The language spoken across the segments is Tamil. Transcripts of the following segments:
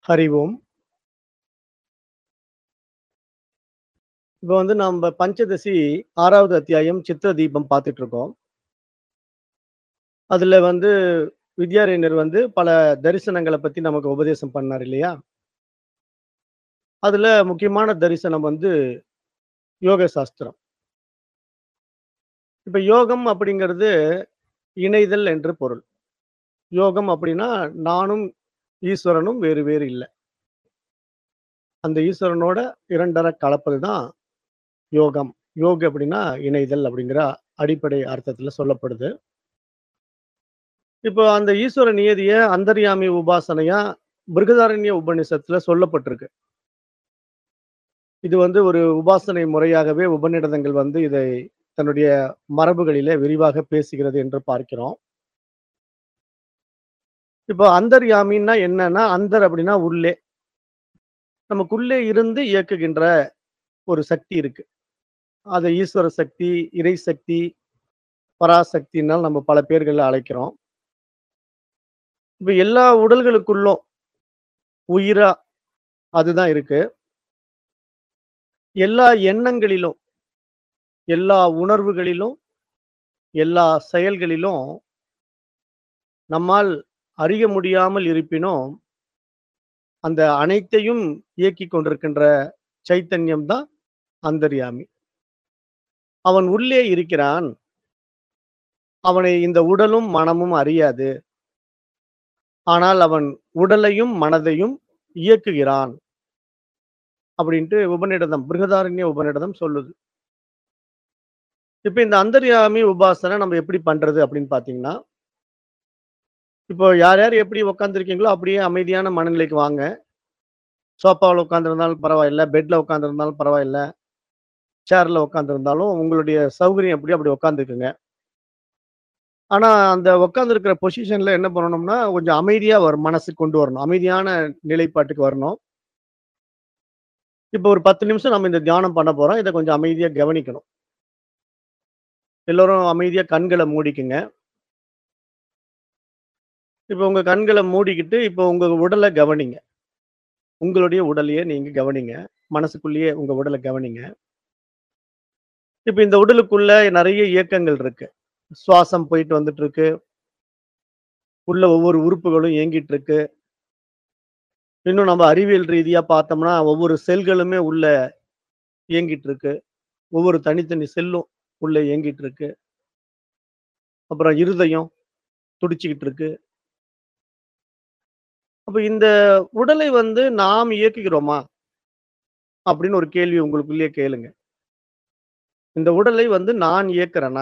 ஹரி ஓம். இப்ப வந்து நம்ப பஞ்சதசி 6வது அத்தியாயம் சித்திர தீபம் பார்த்துட்டு இருக்கோம். அதுல வந்து வித்யாரண்யர் வந்து பல தரிசனங்கள பத்தி நமக்கு உபதேசம் பண்ணாரு இல்லையா? அதுல முக்கியமான தரிசனம் வந்து யோக சாஸ்திரம். இப்ப யோகம் அப்படிங்கிறது இணைதல் என்று பொருள். யோகம் அப்படின்னா நானும் ஈஸ்வரனும் வேறு வேறு இல்ல. அந்த ஈஸ்வரனோட இரண்டர கலப்பது தான் யோகம். யோக் அப்படின்னா இணைதல் அப்படிங்கிற அடிப்படை அர்த்தத்துல சொல்லப்படுது. இப்போ அந்த ஈஸ்வர நியதிய அந்தர்யாமி உபாசனையா பிருகதாரண்ய உபநிஷத்துல சொல்லப்பட்டிருக்கு. இது வந்து ஒரு உபாசனை முறையாகவே உபநிடதங்கள் வந்து இதை தன்னுடைய மரபுகளிலே விரிவாக பேசுகிறது என்று பார்க்கிறோம். இப்போ அந்தர்யாமின்னா என்னன்னா, அந்தர் அப்படின்னா உள்ளே. நமக்குள்ளே இருந்து இயக்குகின்ற ஒரு சக்தி இருக்கு. அத ஈஸ்வர சக்தி, இறை சக்தி, பராசக்தினால் நம்ம பல பேர்கள்ல அழைக்கிறோம். இப்ப எல்லா உடல்களுக்குள்ளும் உயிரா அதுதான் இருக்கு. எல்லா எண்ணங்களிலும், எல்லா உணர்வுகளிலும், எல்லா செயல்களிலும் நம்மால் அறிய முடியாமல் இருப்பினும், அந்த அனைத்தையும் இயக்கிக் கொண்டிருக்கின்ற சைத்தன்யம் தான் அந்தர்யாமி. அவன் உள்ளே இருக்கிறான். அவனை இந்த உடலும், மனமும் அறியாது. ஆனால் அவன் உடலையும், மனதையும் இயக்குகிறான். அப்படின்ட்டு உபநிடதம், பிருகதாரண்ய உபநிடதம் சொல்லுது. இப்ப இந்த அந்தர்யாமி உபாசனை நம்ம எப்படி பண்றது அப்படின்னு பார்த்தீங்கன்னா இப்போ யார் யார் எப்படி உட்கார்ந்திருக்கீங்களோ அப்படியே அமைதியான மனநிலைக்கு வாங்க. சோஃபாவுல உட்கார்ந்திருந்தாலும் பரவாயில்ல, பெட்ல உட்கார்ந்திருந்தாலும் பரவாயில்ல. சேர்ல உட்கார்ந்திருந்தாலும் உங்களுடைய சௌகரியம் எப்படியோ அப்படி உட்கார்ந்துக்குங்க. ஆனா அந்த உட்கார்ந்திருக்கிற பொசிஷன்ல என்ன பண்ணணும்னா, கொஞ்சம் அமைதியா வரும் மனசுக்கு கொண்டு வரணும். அமைதியான நிலைப்பாட்டுக்கு வரணும். இப்போ ஒரு 10 நிமிஷம் நம்ம இந்த தியானம் பண்ண போறோம். இத கொஞ்சம் அமைதியா கவனிக்கணும். எல்லோரும் அமைதியா கண்கள மூடிக்குங்க. இப்ப உங்க கண்கள மூடிக்கிட்டு, இப்போ உங்க உடல கவனிங்க. உங்களுடைய உடலையே நீங்க கவனிங்க. மனசுக்குள்ளேயே உங்க உடல கவனிங்க. இப்ப இந்த உடலுக்குள்ள நெறைய இயக்கங்கள் இருக்கு. சுவாசம் போயிட்டு வந்துட்டு இருக்கு. உள்ள ஒவ்வொரு உறுப்புகளும் இயங்கிட்டு இருக்கு. இன்னும் நம்ம அறிவியல் ரீதியா பார்த்தோம்னா, ஒவ்வொரு செல்களுமே உள்ள இயங்கிட்டு இருக்கு. ஒவ்வொரு தனித்தனி செல்லும் உள்ள இயங்கிட்டு இருக்கு. அப்புறம் இருதயம் துடிச்சுக்கிட்டு இருக்கு. அப்ப இந்த உடலை வந்து நாம் இயக்குகிறோமா? அப்படின்னு ஒரு கேள்வி உங்களுக்குள்ளேயே கேளுங்க. இந்த உடலை வந்து நான் இயக்குறேனா?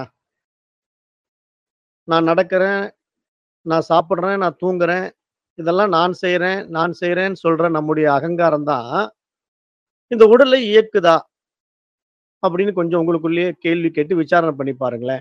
நான் நடக்கிறேன், நான் சாப்பிடுறேன், நான் தூங்குறேன். இதெல்லாம் நான் செய்றேன், நான் செய்றேன்னு சொல்ற நம்முடைய அகங்காரம் தான், இந்த உடலை இயக்குதா? அப்படின்னு கொஞ்சம் உங்களுக்குள்ளேயே கேள்வி கேட்டு விசாரணை பண்ணி பாருங்களேன்.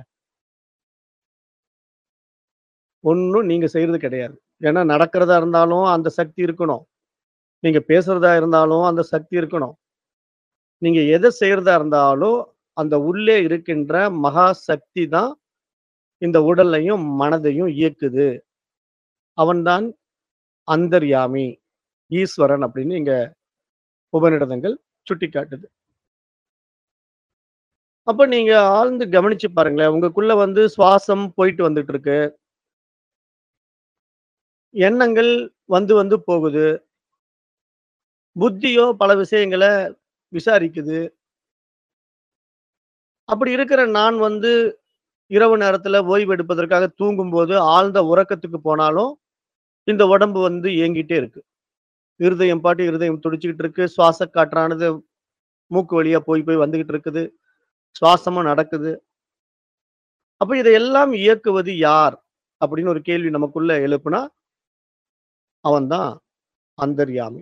ஒண்ணும் நீங்க செய்றது கிடையாது. ஏன்னா நடக்கிறதா இருந்தாலும் அந்த சக்தி இருக்கணும். நீங்க பேசுறதா இருந்தாலும் அந்த சக்தி இருக்கணும். நீங்க எத செய்றதா இருந்தாலும், அந்த உள்ளே இருக்கின்ற மகா சக்தி தான் இந்த உடலையும், மனதையும் இயக்குது. அவன்தான் அந்தர்யாமி, ஈஸ்வரன் அப்படின்னு இங்க உபநிடதங்கள் சுட்டிக்காட்டுது. அப்ப நீங்க ஆழ்ந்து கவனிச்சு பாருங்களேன். உங்களுக்குள்ள வந்து சுவாசம் போயிட்டு வந்துட்டு இருக்கு. எண்ணங்கள் வந்து வந்து போகுது. புத்தியோ பல விஷயங்கள விசாரிக்குது. அப்படி இருக்கிற நான் வந்து இரவு நேரத்துல ஓய்வு எடுப்பதற்காக தூங்கும்போது ஆழ்ந்த உறக்கத்துக்கு போனாலும், இந்த உடம்பு வந்து இயங்கிட்டே இருக்கு. இருதயம் பாட்டு இருதயம் துடிச்சுக்கிட்டு இருக்கு. சுவாச காற்றானது மூக்கு வழியா போய் போய் வந்துகிட்டு இருக்குது. சுவாசமும் நடக்குது. அப்ப இதையெல்லாம் இயக்குவது யார்? அப்படின்னு ஒரு கேள்வி நமக்குள்ள எழுப்புனா, அவன் தான் அந்தர்யாமி.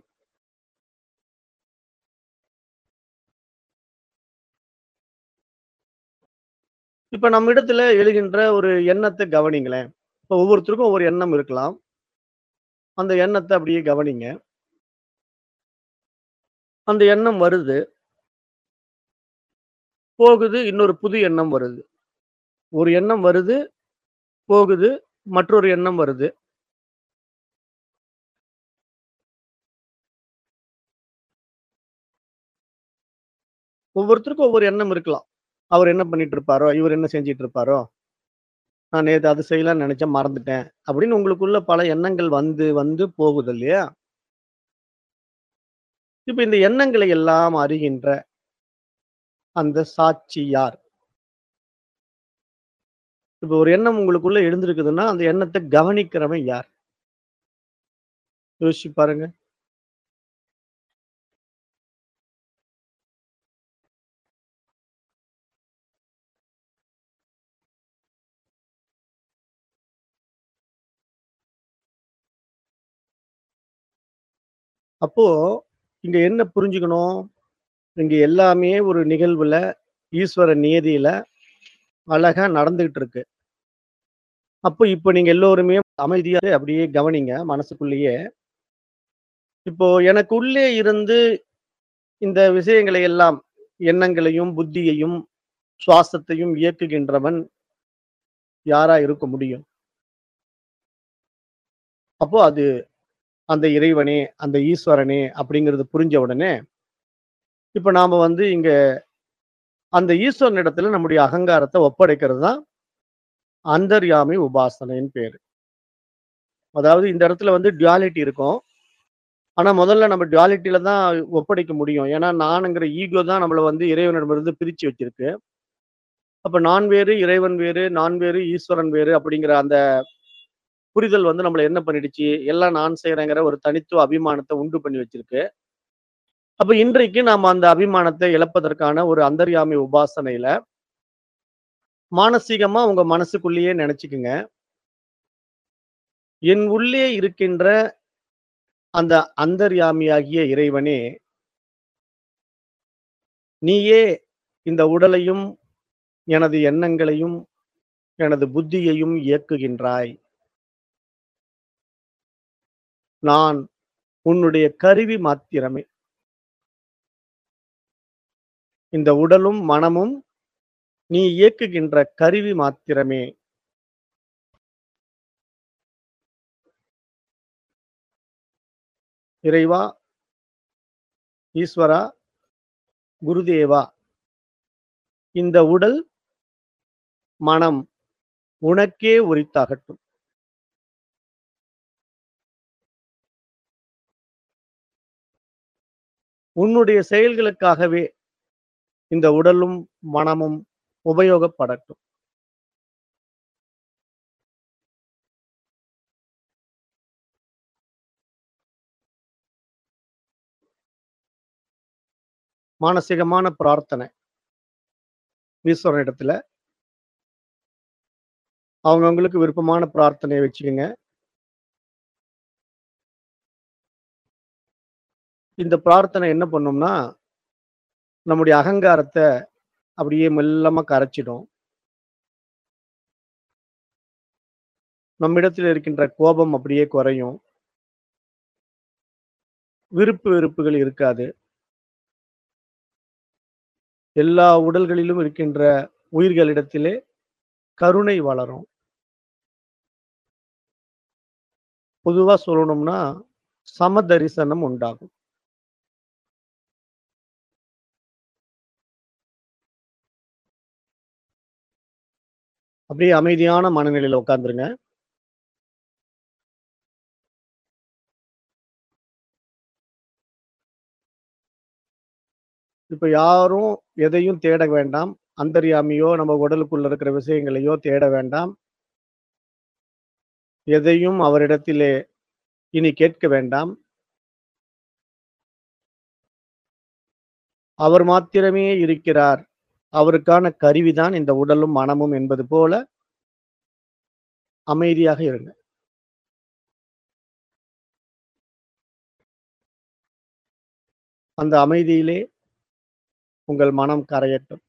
இப்ப நம்மிடத்துல எழுகின்ற ஒரு எண்ணத்த கவனிங்களேன். இப்ப ஒவ்வொருத்தருக்கும் ஒவ்வொரு எண்ணம் இருக்கலாம். அந்த எண்ணத்த அப்படியே கவனிங்க. அந்த எண்ணம் வருது. போகுது. இன்னொரு புது எண்ணம் வருது. ஒரு எண்ணம் வருது, போகுது. மற்றொரு எண்ணம் வருது. ஒவ்வொருத்தருக்கும் ஒவ்வொரு எண்ணம் இருக்கலாம். அவர் என்ன பண்ணிட்டு இருப்பாரோ? இவர் என்ன செஞ்சுட்டு இருப்பாரோ? நான் நேத்து அது செய்யலாம்னு நெனச்சேன் மறந்துட்டேன். அப்படின்னு உங்களுக்குள்ள பல எண்ணங்கள் வந்து, வந்து போகுது இல்லையா? இப்ப இந்த எண்ணங்களை எல்லாம் அறிகின்ற அந்த சாட்சி யார்? இப்ப ஒரு எண்ணம் உங்களுக்குள்ள எழுந்திருக்குதுன்னா, அந்த எண்ணத்த கவனிக்கிறவன் யார்? யோசிச்சு பாருங்க. அப்போ இங்க என்ன புரிஞ்சுக்கணும்? இங்க எல்லாமே ஒரு நிகழ்வுல, ஈஸ்வர நியதியில அழகா நடந்துகிட்டு இருக்கு. அப்போ இப்ப நீங்க எல்லோருமே அமைதியா அப்படியே கவனிங்க மனசுக்குள்ளேயே. இப்போ எனக்கு உள்ளே இருந்து இந்த விஷயங்களை எல்லாம் எண்ணங்களையும், புத்தியையும், சுவாசத்தையும் இயக்குகின்றவன் யாரா இருக்க முடியும்? அப்போ அது அந்த இறைவனே, அந்த ஈஸ்வரனே அப்படிங்கிறது புரிஞ்ச உடனே, இப்ப நாம வந்து இங்க அந்த ஈஸ்வரனிடத்துல நம்முடைய அகங்காரத்த ஒப்படைக்கிறது தான் அந்தர்யாமி உபாசனைன்னு பேரு. அதாவது இந்த இடத்துல வந்து டுயாலிட்டி இருக்கும். ஆனா முதல்ல நம்ம டுயாலிட்டில தான் ஒப்படைக்க முடியும். ஏன்னா நானுங்கிற ஈகோ தான் நம்மள வந்து இறைவனிடமிருந்து பிரிச்சு வச்சிருக்கு. அப்ப நான் வேறு, இறைவன் வேறு, நான் வேறு, ஈஸ்வரன் வேறு அப்படிங்கிற அந்த புரிதல் வந்து நம்மள என்ன பண்ணிடுச்சு? எல்லாம் நான் செய்றேங்கிற ஒரு தனித்துவ அபிமானத்த உண்டு பண்ணி வச்சிருக்கு. அப்ப இன்றைக்கு நாம அந்த அபிமானத்தை இழப்பதற்கான ஒரு அந்தர்யாமி உபாசனையில மானசீகமா உங்க மனசுக்குள்ளேயே நெனச்சுக்குங்க. என் உள்ளே இருக்கின்ற அந்த அந்தர்யாமியாகிய இறைவனே நீயே இந்த உடலையும், எனது எண்ணங்களையும், எனது புத்தியையும் இயக்குகின்றாய். நான் உன்னுடைய கருவி மாத்திரமே. இந்த உடலும், மனமும் நீ இயக்குகின்ற கருவி மாத்திரமே. இறைவா ஈஸ்வரா, குருதேவா இந்த உடல், மனம் உனக்கே உரித்தாகட்டும். உன்னுடைய செயல்களுக்காகவே இந்த உடலும், மனமும் உபயோகப்படட்டும். மானசீகமான பிரார்த்தனை. ஈஸ்வரனிடத்துல. அவங்கவங்களுக்கு விருப்பமான பிரார்த்தனைய வச்சுக்கங்க. இந்த பிரார்த்தனை என்ன பண்ணும்னா, நம்முடைய அகங்காரத்த அப்படியே மெல்லமா கரைச்சிடும். நம்மிடத்தில் இருக்கின்ற கோபம் அப்படியே குறையும். விருப்பு வெறுப்புகள் இருக்காது. எல்லா உடல்களிலும் இருக்கின்ற உயிர்களிடத்திலே கருணை வளரும். பொதுவா சொல்லணும்னா, சமதரிசனம் உண்டாகும். அப்படியே அமைதியான மனநிலையில உட்கார்ந்துருங்க. இப்ப யாரும் எதையும் தேட வேண்டாம். அந்தர்யாமியோ, நம்ம உடலுக்குள்ள இருக்கிற விஷயங்களையோ தேட வேண்டாம். எதையும் அவரிடத்திலே இனி கேட்க வேண்டாம். அவர் மாத்திரமே இருக்கிறார். அவருக்கான கருவிதான் இந்த உடலும், மனமும் என்பது போல அமைதியாக இருங்க. அந்த அமைதியிலே உங்கள் மனம் கரையட்டும்.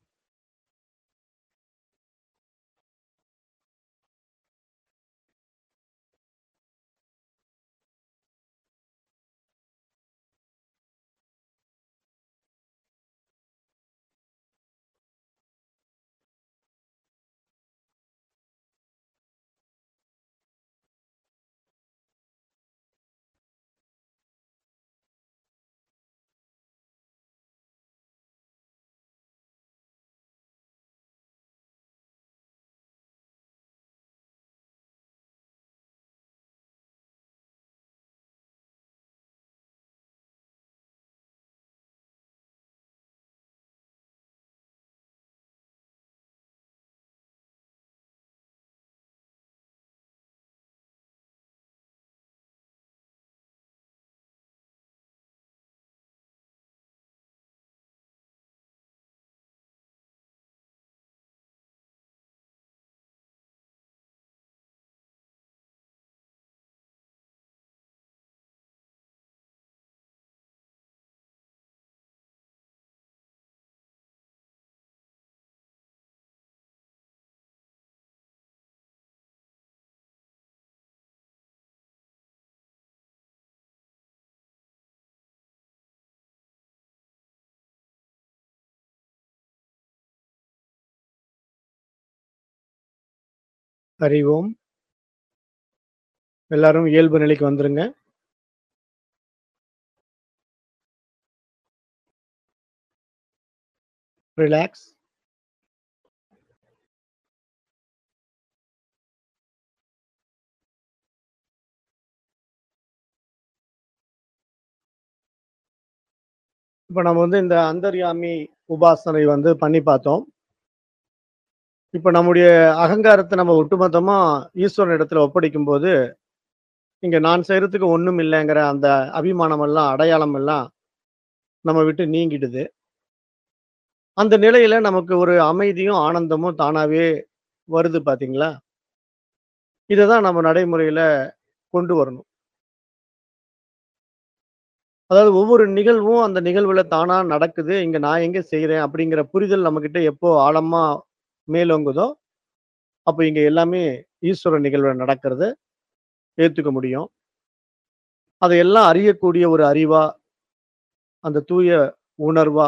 அறிவோம். எல்லாரும் இயல்பு நிலைக்கு வந்துருங்க. ரிலாக்ஸ். இப்ப நம்ம வந்து இந்த அந்தர்யாமி உபாசனை வந்து பண்ணி பார்த்தோம். இப்ப நம்முடைய அகங்காரத்த நம்ம ஒட்டுமொத்தமா ஈஸ்வரன் இடத்துல ஒப்படைக்கும்போது, இங்க நான் செய்றதுக்கு ஒண்ணும் இல்லங்கிற அந்த அபிமானம் எல்லாம், அடையாளம் எல்லாம் நம்ம விட்டு நீங்கிடுது. அந்த நிலையில நமக்கு ஒரு அமைதியும், ஆனந்தமும் தானாவே வருது பார்த்தீங்களா? இத தான் நம்ம நடைமுறையில கொண்டு வரணும். அதாவது ஒவ்வொரு நிகழ்வும் அந்த நிகழ்வுல தானா நடக்குது. இங்க நான் எங்க செய்றேன் அப்படிங்கிற புரிதல் நம்மகிட்ட எப்போ ஆழமா மேலோங்குதோ, அப்ப இங்க எல்லாமே ஈஸ்வர நிகழ்வுல நடக்கிறத ஏத்துக்க முடியும். அதையெல்லாம் அறியக்கூடிய ஒரு அறிவா, அந்த தூய உணர்வா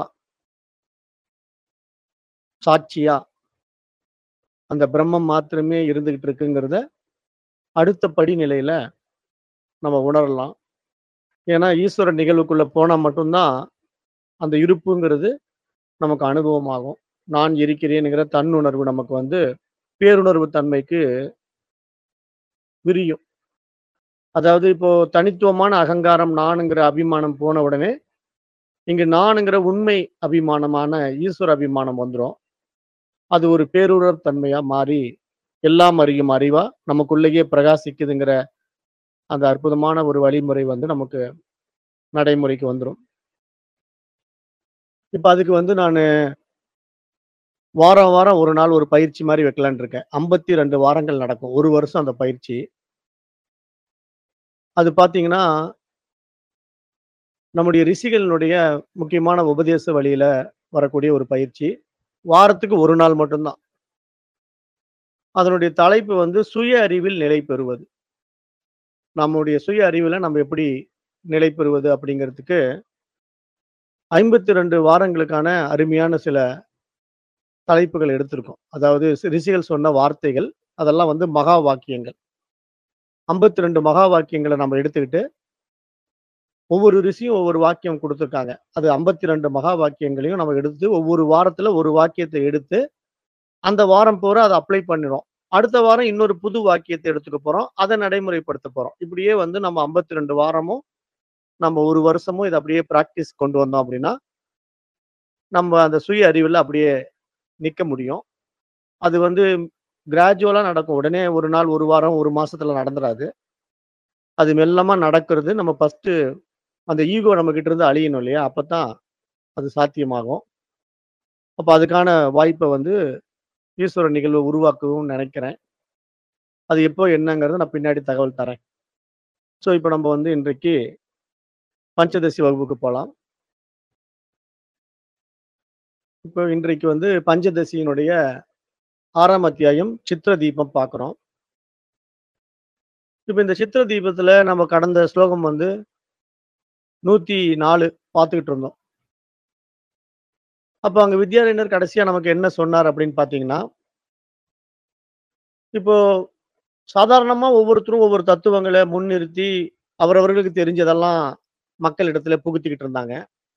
சாட்சியா அந்த பிரம்மம் மாத்திரமே இருந்துகிட்டு இருக்குங்கிறத, அடுத்த படிநிலையில நம்ம உணரலாம். ஏன்னா, ஈஸ்வர நிகழ்வுக்குள்ள போனா மட்டும் தான், அந்த இருப்புங்கிறது நமக்கு அனுபவமாகும். நான் இருக்கிறேன்ங்கிற தன்னுணர்வு நமக்கு வந்து பேருணர்வு தன்மைக்கு விரியும். அதாவது இப்போ தனித்துவமான அகங்காரம், நானுங்கிற அபிமானம் போன உடனே, இங்க நானுங்கிற உண்மை அபிமானமான ஈஸ்வர அபிமானம் வந்துரும். அது ஒரு பேருணர்வு தன்மையா மாறி, எல்லாம் அறியும் அறிவா நமக்குள்ளேயே பிரகாசிக்குதுங்கிற அந்த அற்புதமான ஒரு வழிமுறை வந்து நமக்கு நடைமுறைக்கு வந்துரும். இப்ப அதுக்கு வந்து நானு வாரம், வாரம் ஒரு நாள் ஒரு பயிற்சி மாரி வைக்கலான்ட்டு இருக்கேன். 52 வாரங்கள் நடக்கும். 1 வருஷம் அந்த பயிற்சி. அது பார்த்தீங்கன்னா நம்முடைய ரிஷிகளினுடைய முக்கியமான உபதேச வழியில வரக்கூடிய ஒரு பயிற்சி. வாரத்துக்கு 1 நாள் மட்டும் தான். அதனுடைய தலைப்பு வந்து சுய அறிவில் நிலை பெறுவது. நம்முடைய சுய அறிவுல நம்ம எப்படி நிலை பெறுவது அப்படிங்கிறதுக்கு 52 வாரங்களுக்கான அருமையான சில தலைப்புகள் எடுத்திருக்கோம். அதாவது சி ரிஷிகள் சொன்ன வார்த்தைகள், அதெல்லாம் வந்து மகா வாக்கியங்கள். 52 மகா வாக்கியங்கள நம்ம எடுத்துக்கிட்டு ஒவ்வொரு ரிஷியும் ஒவ்வொரு வாக்கியம் குடுத்துருக்காங்க. அது 52 மகா வாக்கியங்களையும் நம்ம எடுத்து ஒவ்வொரு வாரத்துல ஒரு வாக்கியத்த எடுத்து, அந்த வாரம் பூரா அத அப்ளை பண்ணிறோம். அடுத்த வாரம் இன்னொரு புது வாக்கியத்த எடுத்துக்க போறோம். அத நடைமுறைப்படுத்த போறோம். இப்படியே வந்து நம்ம 52 வாரமும், நம்ம 1 வருஷமும் இத அப்படியே பிராக்டிஸ் கொண்டு வந்தோம் அப்படின்னா, நம்ம அந்த சுய அறிவுல அப்படியே நிக்க முடியும். அது வந்து கிராஜுவலா நடக்கும். உடனே 1 நாள், 1 வாரம், 1 மாசத்துல நடந்துராது. அது மெல்லமா நடக்கிறது. நம்ம ஃபர்ஸ்ட்டு அந்த ஈகோ நம்மகிட்ட இருந்து அழியணும் இல்லையா? அப்பத்தான் அது சாத்தியமாகும். அப்ப அதுக்கான வாய்ப்ப வந்து ஈஸ்வர நிகழ்வ உருவாக்கவும் நெனைக்கிறேன். அது எப்போ என்னங்கிறத நான் பின்னாடி தகவல் தரேன். ஸோ, இப்ப நம்ம வந்து இன்றைக்கு பஞ்சதசி வகுப்புக்கு போலாம். இப்போ இன்றைக்கு வந்து பஞ்சதசியினுடைய 6ஆம் அத்தியாயம் சித்ர தீபம் பார்க்குறோம். இப்ப இந்த சித்ர தீபத்துல நம்ம கடந்த ஸ்லோகம் வந்து 104 பார்த்துக்கிட்டு இருந்தோம். அப்ப அங்க வித்யாரண்யர் கடைசியா நமக்கு என்ன சொன்னார் அப்படின்னு பார்த்தீங்கன்னா இப்போ சாதாரணமா ஒவ்வொருத்தரும் ஒவ்வொரு தத்துவங்கள முன்னிறுத்தி, அவரவர்களுக்கு தெரிஞ்சதெல்லாம் மக்களிடத்துல புகுத்திக்கிட்டு இருந்தாங்க.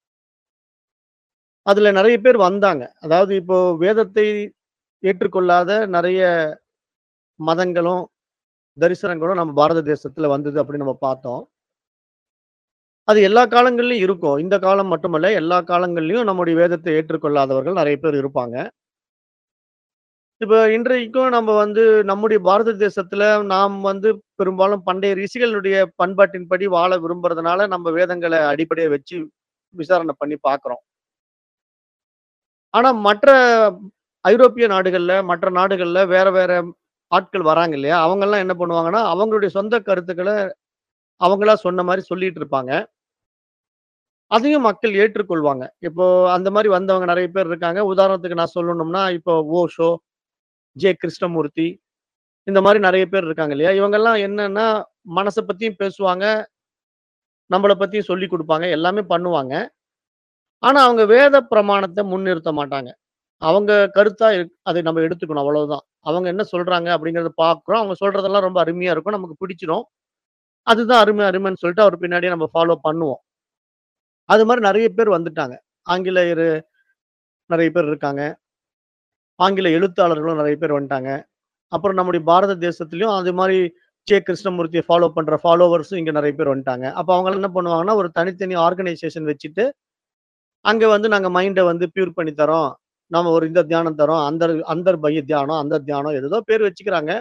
அதுல நெறைய பேர் வந்தாங்க. அதாவது இப்போ வேதத்தை ஏற்றுக்கொள்ளாத நெறைய மதங்களும், தரிசனங்களும் நம்ம பாரத தேசத்துல வந்தது அப்படின்னு நம்ம பார்த்தோம். அது எல்லா காலங்கள்லயும் இருக்கும். இந்த காலம் மட்டுமல்ல, எல்லா காலங்கள்லயும் நம்முடைய வேதத்தை ஏற்றுக்கொள்ளாதவர்கள் நெறைய பேர் இருப்பாங்க. இப்ப இன்றைக்கும் நம்ம வந்து நம்முடைய பாரத தேசத்துல நாம் வந்து பெரும்பாலும் பண்டைய ரிஷிகளுடைய பண்பாட்டின்படி வாழ விரும்புறதுனால, நம்ம வேதங்கள அடிப்படையா வச்சு விசாரணை பண்ணி பார்க்குறோம். ஆனா மற்ற ஐரோப்பிய நாடுகள்ல, மற்ற நாடுகள்ல வேற வேற ஆட்கள் வராங்க இல்லையா? அவங்கலாம் என்ன பண்ணுவாங்கன்னா, அவங்களுடைய சொந்த கருத்துக்கள அவங்களா சொன்ன மாரி சொல்லிட்டு இருப்பாங்க. அதையும் மக்கள் ஏற்றுக்கொள்வாங்க. இப்போ அந்த மாரி வந்தவங்க நெறைய பேர் இருக்காங்க. உதாரணத்துக்கு நான் சொல்லணும்னா, இப்போ ஓஷோ, ஜே. கிருஷ்ணமூர்த்தி இந்த மாரி நெறைய பேர் இருக்காங்க இல்லையா? இவங்கலாம் என்னன்னா, மனச பத்தியும் பேசுவாங்க. நம்மள பத்தியும் சொல்லிக் குடுப்பாங்க. எல்லாமே பண்ணுவாங்க. ஆனா அவங்க வேத பிரமாணத்த முன்னிறுத்த மாட்டாங்க. அவங்க கருத்தா இருக்கு அதை நம்ம எடுத்துக்கணும் அவ்வளவுதான். அவங்க என்ன சொல்றாங்க அப்படிங்கிறத பார்க்குறோம். அவங்க சொல்றதெல்லாம் ரொம்ப அருமையா இருக்கும். நமக்கு பிடிச்சிரும். அதுதான் அருமை, அருமைன்னு சொல்லிட்டு அவர் பின்னாடியே நம்ம ஃபாலோ பண்ணுவோம். அது மாரி நெறைய பேர் வந்துட்டாங்க. ஆங்கிலேயரு நெறைய பேர் இருக்காங்க. ஆங்கில எழுத்தாளர்களும் நெறைய பேர் வந்துட்டாங்க. அப்புறம் நம்முடைய பாரத தேசத்திலயும் அது மாரி சே. கிருஷ்ணமூர்த்திய ஃபாலோ பண்ற ஃபாலோவர்ஸும் இங்க நெறைய பேர் வந்துட்டாங்க. அப்ப அவங்கலாம் என்ன பண்ணுவாங்கன்னா, ஒரு தனித்தனி ஆர்கனைசேஷன் வச்சுட்டு, அங்க வந்து நாங்க மைண்ட வந்து பியூர் பண்ணி தர்றோம். நாம ஒரு இந்த தியானம் தர்றோம். அந்தர் அந்தர்பய தியானம், அந்த தியானம் ஏதேதோ பேர் வச்சுக்கிறாங்க.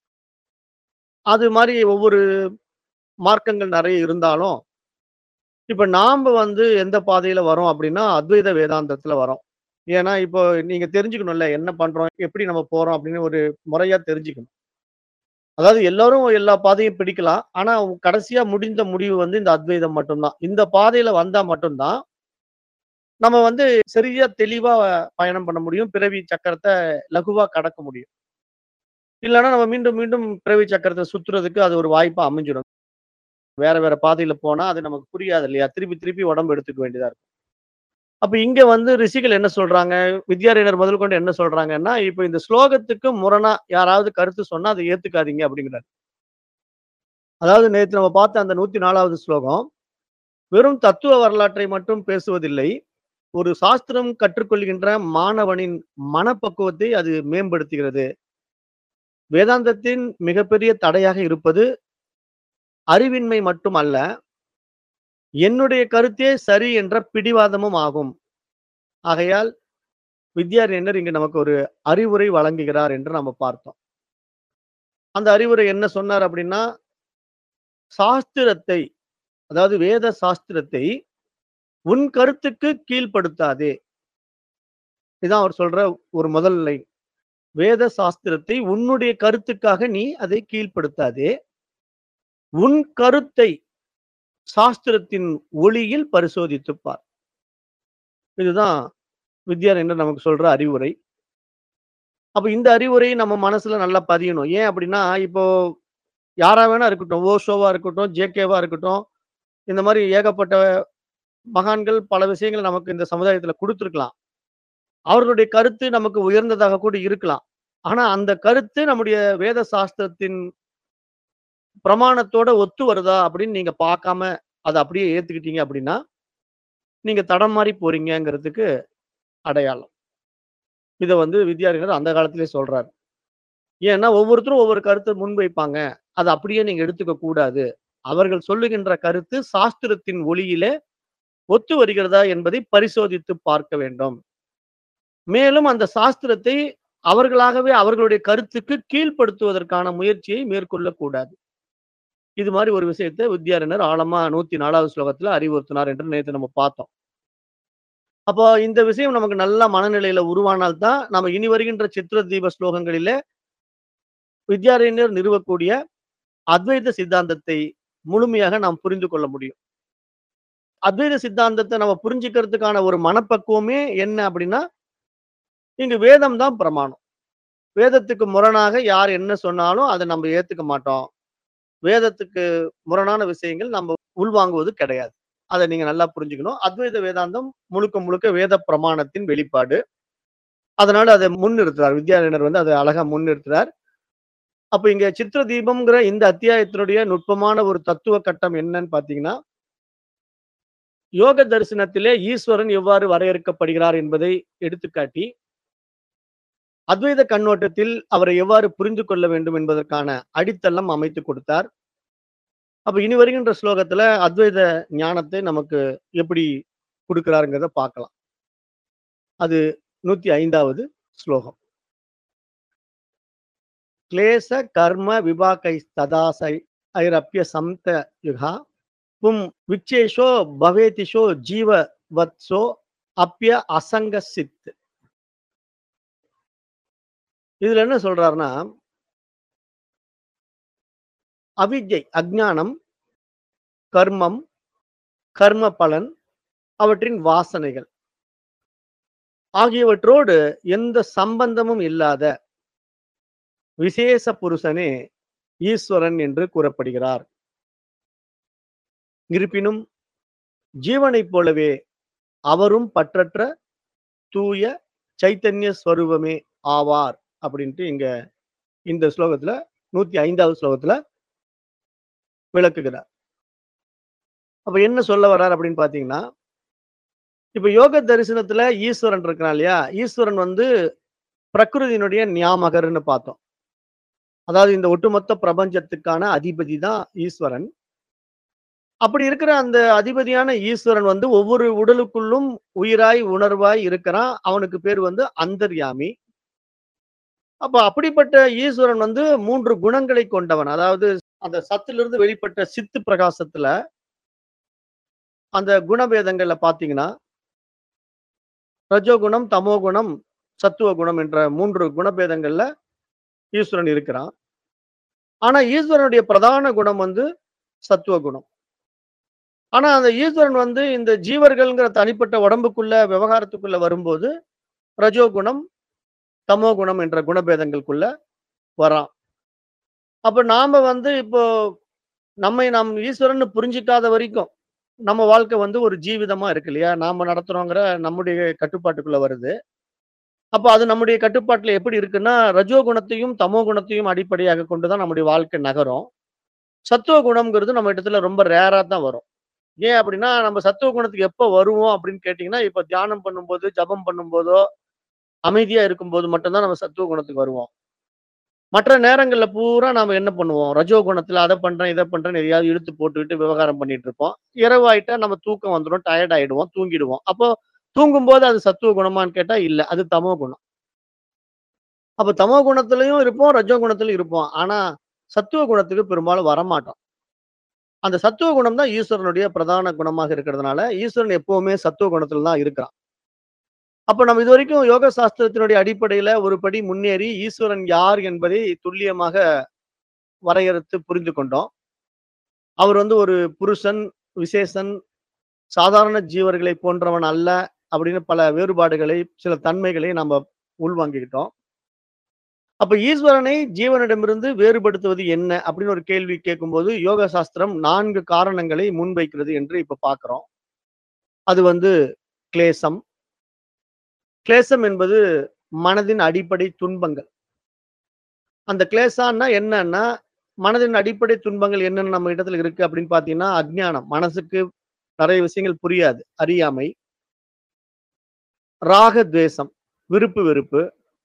அது மாரி ஒவ்வொரு மார்க்கங்கள் நெறைய இருந்தாலும், இப்ப நாம்ப வந்து எந்த பாதையில வரோம் அப்படின்னா, அத்வைத வேதாந்தத்துல வரோம். ஏன்னா, இப்போ நீங்க தெரிஞ்சுக்கணும்ல, என்ன பண்றோம்? எப்படி நம்ம போறோம்? அப்படின்னு ஒரு முறையா தெரிஞ்சுக்கணும். அதாவது எல்லாரும் எல்லா பாதையும் பிடிக்கலாம். ஆனா, கடைசியா முடிந்த முடிவு வந்து இந்த அத்வைதம் மட்டும் தான். இந்த பாதையில வந்தா மட்டும் தான், நம்ம வந்து சரியா தெளிவா பயணம் பண்ண முடியும். பிறவி சக்கரத்த லகுவா கடக்க முடியும். இல்லன்னா நம்ம மீண்டும் மீண்டும் பிறவி சக்கரத்த சுத்துறதுக்கு அது ஒரு வாய்ப்பா அமைஞ்சிடும். வேற வேற பாதையில போனா அது நமக்கு புரியாது இல்லையா? திருப்பி திருப்பி உடம்பு எடுத்துக்க வேண்டியதா இருக்கும். அப்ப இங்க வந்து ரிஷிகள் என்ன சொல்றாங்க? வித்யாரண்யர் முதல் கொண்டு என்ன சொல்றாங்கன்னா, இப்ப இந்த ஸ்லோகத்துக்கு முரணா யாராவது கருத்து சொன்னா அத ஏத்துக்காதீங்க அப்படிங்கிறாரு. அதாவது நேத்து நம்ம பார்த்த அந்த 104வது ஸ்லோகம், வெறும் தத்துவ வரலாற்றை மட்டும் பேசுவதில்லை. ஒரு சாஸ்திரம் கற்றுக்கொள்கின்ற மாணவனின் மனப்பக்குவத்தை அது மேம்படுத்துகிறது. வேதாந்தத்தின் மிகப்பெரிய தடையாக இருப்பது அறிவின்மை மட்டும் அல்ல. என்னுடைய கருத்தே சரி என்ற பிடிவாதமும் ஆகும். ஆகையால் வித்யாரண்யர் இங்கு நமக்கு ஒரு அறிவுரை வழங்குகிறார் என்று நம்ம பார்த்தோம். அந்த அறிவுரை என்ன சொன்னார் அப்படின்னா, சாஸ்திரத்தை அதாவது வேத சாஸ்திரத்தை உன் கருத்துக்கு கீழ்ப்படுத்தாதே. இதான் அவர் சொல்ற ஒரு முதல் லைன். வேத சாஸ்திரத்தை உன்னுடைய கருத்துக்காக நீ அதை கீழ்ப்படுத்தாதே. உன் கருத்தை சாஸ்திரத்தின் ஒளியில் பரிசோதித்துப் பார். இதுதான் வித்யாரண்யர் நமக்கு சொல்ற அறிவுரை. அப்ப இந்த அறிவுரை நம்ம மனசுல நல்லா பதியணும். ஏன் அப்படின்னா, இப்போ யாரா வேணா இருக்கட்டும். ஓஷோவா இருக்கட்டும், ஜேகேவா இருக்கட்டும். இந்த மாரி ஏகப்பட்ட மகான்கள் பல விஷயங்கள நமக்கு இந்த சமுதாயத்துல குடுத்திருக்கலாம். அவர்களுடைய கருத்து நமக்கு உயர்ந்ததாக கூட இருக்கலாம். ஆனா அந்த கருத்து நம்முடைய வேத சாஸ்திரத்தின் பிரமாணத்தோட ஒத்து வருதா அப்படின்னு நீங்க பார்க்காம, அத அப்படியே ஏத்துக்கிட்டீங்க அப்படின்னா, நீங்க தடம் மாறி போறீங்கங்கிறதுக்கு அடையாளம். இத வந்து வித்யாரண்யர் அந்த காலத்திலேயே சொல்றாரு. ஏன்னா ஒவ்வொருத்தரும் ஒவ்வொரு கருத்த முன்வைப்பாங்க. அத அப்படியே நீங்க எடுத்துக்க கூடாது. அவர்கள் சொல்லுகின்ற கருத்து சாஸ்திரத்தின் ஒளியிலே ஒத்து வருகிறதா என்பதை பரிசோதித்து பார்க்க வேண்டும். மேலும் அந்த சாஸ்திரத்தை அவர்களாகவே அவர்களுடைய கருத்துக்கு கீழ்ப்படுத்துவதற்கான முயற்சியை மேற்கொள்ளக் கூடாது. இது மாரி ஒரு விஷயத்த வித்யாரண்யர் ஆழமா 104வது ஸ்லோகத்துல அறிவுறுத்தினார் என்று நேத்து நம்ம பார்த்தோம். அப்போ இந்த விஷயம் நமக்கு நல்ல மனநிலையில உருவானால் தான், நம்ம இனி வருகின்ற சித்ர தீப ஸ்லோகங்களிலே வித்யாரண்யர் நிறுவக்கூடிய அத்வைத சித்தாந்தத்தை முழுமையாக நாம் புரிந்து கொள்ள முடியும். அத்வைத சித்தாந்தத்த நம்ம புரிஞ்சுக்கிறதுக்கான ஒரு மனப்பக்குவமே என்ன அப்படின்னா, இங்கு வேதம் தான் பிரமாணம். வேதத்துக்கு முரணாக யார் என்ன சொன்னாலும் அத நம்ம ஏத்துக்க மாட்டோம். வேதத்துக்கு முரணான விஷயங்கள் நம்ம உள்வாங்குவது கிடையாது. அத நீங்க நல்லா புரிஞ்சுக்கணும். அத்வைத வேதாந்தம் முழுக்க முழுக்க வேத பிரமாணத்தின் வெளிப்பாடு. அதனால அத முன்னிறுத்துறார். வித்யாரண்யர் வந்து அத அழகா முன்னிறுத்துறார். அப்ப இங்க சித்ர தீபம்ங்கிற இந்த அத்தியாயத்தினுடைய நுட்பமான ஒரு தத்துவ கட்டம் என்னன்னு பார்த்தீங்கன்னா யோக தரிசனத்திலே ஈஸ்வரன் எவ்வாறு வரையறுக்கப்படுகிறார் என்பதை எடுத்துக்காட்டி, அத்வைத கண்ணோட்டத்தில் அவரை எவ்வாறு புரிந்து கொள்ள வேண்டும் என்பதற்கான அடித்தளம் அமைத்துக் கொடுத்தார். அப்ப இனி வருகின்ற ஸ்லோகத்துல அத்வைத ஞானத்தை நமக்கு எப்படி குடுக்கிறாருங்கிறத பார்க்கலாம். அது 105வது ஸ்லோகம். क्लेश कर्म विपाकैस्तदासै ऐरप्य संत युगा पुं विक्षेशो भवेतिशो जीववत्सो அப்பிய அசங்க சித் இதுல என்ன சொல்றாருன்னா அவித்யை அஜ்ஞானம் கர்மம் கர்ம பலன் அவற்றின் வாசனைகள் ஆகியவற்றோடு எந்த சம்பந்தமும் இல்லாத விசேஷ புருஷனே ஈஸ்வரன் என்று கூறப்படுகிறார் இருப்பினும் ஜீவனைப் போலவே அவரும் பற்றற்ற தூய சைத்தன்ய ஸ்வரூபமே ஆவார் அப்படின்ட்டு இங்க இந்த ஸ்லோகத்துல நூத்தி ஐந்தாவது ஸ்லோகத்துல விளக்குகிறார் அப்ப என்ன சொல்ல வர்றார் அப்படின்னு பாத்தீங்கன்னா இப்ப யோக தரிசனத்துல ஈஸ்வரன் இருக்கிறான் இல்லையா ஈஸ்வரன் வந்து பிரகிருதியினுடைய நியாமகர்னு பார்த்தோம் அதாவது இந்த ஒட்டுமொத்த பிரபஞ்சத்துக்கான அதிபதி தான் ஈஸ்வரன் அப்படி இருக்கிற அந்த அதிபதியான ஈஸ்வரன் வந்து ஒவ்வொரு உடலுக்குள்ளும் உயிராய் உணர்வாய் இருக்கிறான் அவனுக்கு பேர் வந்து அந்தர்யாமி அப்ப அப்படிப்பட்ட ஈஸ்வரன் வந்து மூன்று குணங்களை கொண்டவன் அதாவது அந்த சத்திலிருந்து வெளிப்பட்ட சித்து பிரகாசத்துல அந்த குணபேதங்கள்ல பாத்தீங்கன்னா ரஜோகுணம் தமோகுணம் சத்துவ குணம் என்ற மூன்று குணபேதங்கள்ல ஈஸ்வரன் இருக்கிறான் ஆனா ஈஸ்வரனுடைய பிரதான குணம் வந்து சத்துவ குணம் ஆனா அந்த ஈஸ்வரன் வந்து இந்த ஜீவர்கள்ங்கிற தனிப்பட்ட உடம்புக்குள்ள விவகாரத்துக்குள்ள வரும்போது ரஜோகுணம் தமோ குணம் என்ற குணபேதங்களுக்குள்ள வரான் அப்ப நாம வந்து இப்போ நம்மை நாம் ஈஸ்வரன் புரிஞ்சிக்காத வரைக்கும் நம்ம வாழ்க்கை வந்து ஒரு ஜீவிதமா இருக்கு இல்லையா நாம நடத்துறோங்கிற நம்முடைய கட்டுப்பாட்டுக்குள்ள வருது அப்ப அது நம்முடைய கட்டுப்பாட்டுல எப்படி இருக்குன்னா ரஜோ குணத்தையும் தமோ குணத்தையும் அடிப்படையாக கொண்டுதான் நம்முடைய வாழ்க்கை நகரும் சத்துவ குணம்ங்கிறது நம்ம இடத்துல ரொம்ப ரேரா தான் வரும் ஏன் அப்படின்னா நம்ம சத்துவ குணத்துக்கு எப்போ வருவோம் அப்படின்னு கேட்டிங்கன்னா இப்போ தியானம் பண்ணும்போது ஜபம் பண்ணும்போதோ அமைதியா இருக்கும்போது மட்டும்தான் நம்ம சத்துவ குணத்துக்கு வருவோம் மற்ற நேரங்கள்ல பூரா நாம என்ன பண்ணுவோம் ரஜோ குணத்துல அதை பண்றேன் இதை பண்றேன் எதையாவது இழுத்து போட்டுக்கிட்டு விவகாரம் பண்ணிட்டு இருப்போம் இரவாயிட்டா நம்ம தூக்கம் வந்துடும் டயர்ட் ஆயிடுவோம் தூங்கிடுவோம் அப்போ தூங்கும்போது அது சத்துவ குணமான்னு கேட்டா இல்ல அது தமோ குணம் அப்ப தமோ குணத்திலையும் இருப்போம் ரஜோ குணத்திலும் இருப்போம் ஆனா சத்துவ குணத்துக்கு பெரும்பாலும் வரமாட்டோம் அந்த சத்துவ குணம் தான் ஈஸ்வரனுடைய பிரதான குணமாக இருக்கிறதுனால ஈஸ்வரன் எப்பவுமே சத்துவ குணத்துல தான் இருக்கிறான் அப்ப நம்ம இது வரைக்கும் யோக சாஸ்திரத்தினுடைய அடிப்படையில ஒரு படி முன்னேறி ஈஸ்வரன் யார் என்பதை துல்லியமாக வரையறுத்து புரிந்து கொண்டோம் அவர் வந்து ஒரு புருஷன் விசேஷன் சாதாரண ஜீவர்களை போன்றவன் அல்ல அப்படின்னு பல வேறுபாடுகளை சில தன்மைகளை நம்ம உள்வாங்கிக்கிட்டோம் அப்ப ஈஸ்வரனை ஜீவனிடமிருந்து வேறுபடுத்துவது என்ன அப்படின்னு ஒரு கேள்வி கேட்கும்போது யோக சாஸ்திரம் நான்கு காரணங்களை முன்வைக்கிறது என்று இப்ப பார்க்கிறோம் அது வந்து கிளேசம் கிளேசம் என்பது மனதின் அடிப்படை துன்பங்கள் அந்த கிளேசான்னா என்னன்னா மனதின் அடிப்படை துன்பங்கள் என்னென்ன நம்ம இடத்துல இருக்கு அப்படின்னு பாத்தீங்கன்னா அஜ்ஞானம் மனசுக்கு நிறைய விஷயங்கள் புரியாது அறியாமை ராக துவேஷம் விருப்பு வெறுப்பு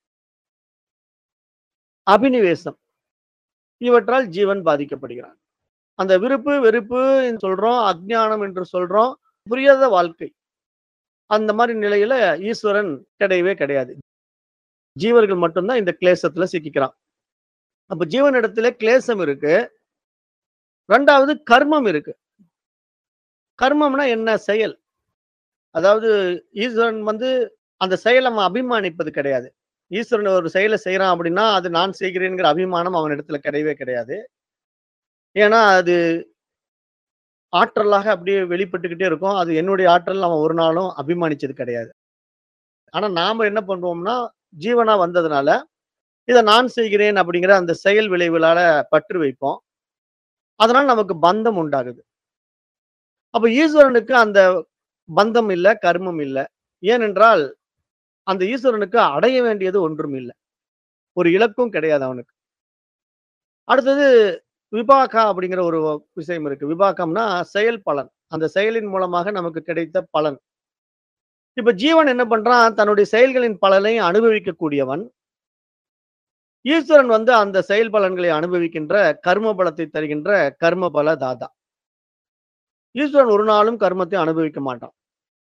அபினிவேசம் இவற்றால் ஜீவன் பாதிக்கப்படுகிறான் அந்த விருப்பு வெறுப்பு என்று சொல்றோம் அஜ்ஞானம் என்று சொல்றோம் புரியாத வாழ்க்கை அந்த மாதிரி நிலையில ஈஸ்வரன் கிடையவே கிடையாது ஜீவர்கள் மட்டும்தான் இந்த கிளேசத்துல சிக்கிக்கிறான் அப்ப ஜீவனிடத்துல கிளேசம் இருக்கு ரெண்டாவது கர்மம் இருக்கு கர்மம்னா என்ன செயல் அதாவது ஈஸ்வரன் வந்து அந்த செயலை அவன் அபிமானிப்பது கிடையாது ஈஸ்வரன் ஒரு செயலை செய்யறான் அப்படின்னா அது நான் செய்கிறேங்கிற அபிமானம் அவன் இடத்துல கிடையவே கிடையாது ஏன்னா அது ஆற்றலாக அப்படியே வெளிப்பட்டுக்கிட்டே இருக்கும் அது என்னுடைய ஆற்றல் அவன் ஒரு நாளும் அபிமானிச்சது கிடையாது ஆனா நாம என்ன பண்ணுவோம்னா ஜீவனா வந்ததுனால இதை நான் செய்கிறேன் அப்படிங்கிற அந்த செயல் விளைவுகளால பற்று வைப்போம் அதனால நமக்கு பந்தம் உண்டாகுது அப்ப ஈஸ்வரனுக்கு அந்த பந்தம் இல்ல கர்மம் இல்ல ஏனென்றால் அந்த ஈஸ்வரனுக்கு அடைய வேண்டியது ஒன்றும் இல்லை ஒரு இலக்கும் கிடையாது அவனுக்கு அடுத்தது விபாகா அப்படிங்கிற ஒரு விஷயம் இருக்கு விபாகம்னா செயல் பலன் அந்த செயலின் மூலமாக நமக்கு கிடைத்த பலன் இப்ப ஜீவன் என்ன பண்றான் தன்னுடைய செயல்களின் பலனை அனுபவிக்கக்கூடியவன் ஈஸ்வரன் வந்து அந்த செயல் பலன்களை அனுபவிக்கின்ற கர்ம பலத்தை தருகின்ற கர்ம பல தாதா ஈஸ்வரன் ஒரு நாளும் கர்மத்தை அனுபவிக்க மாட்டான்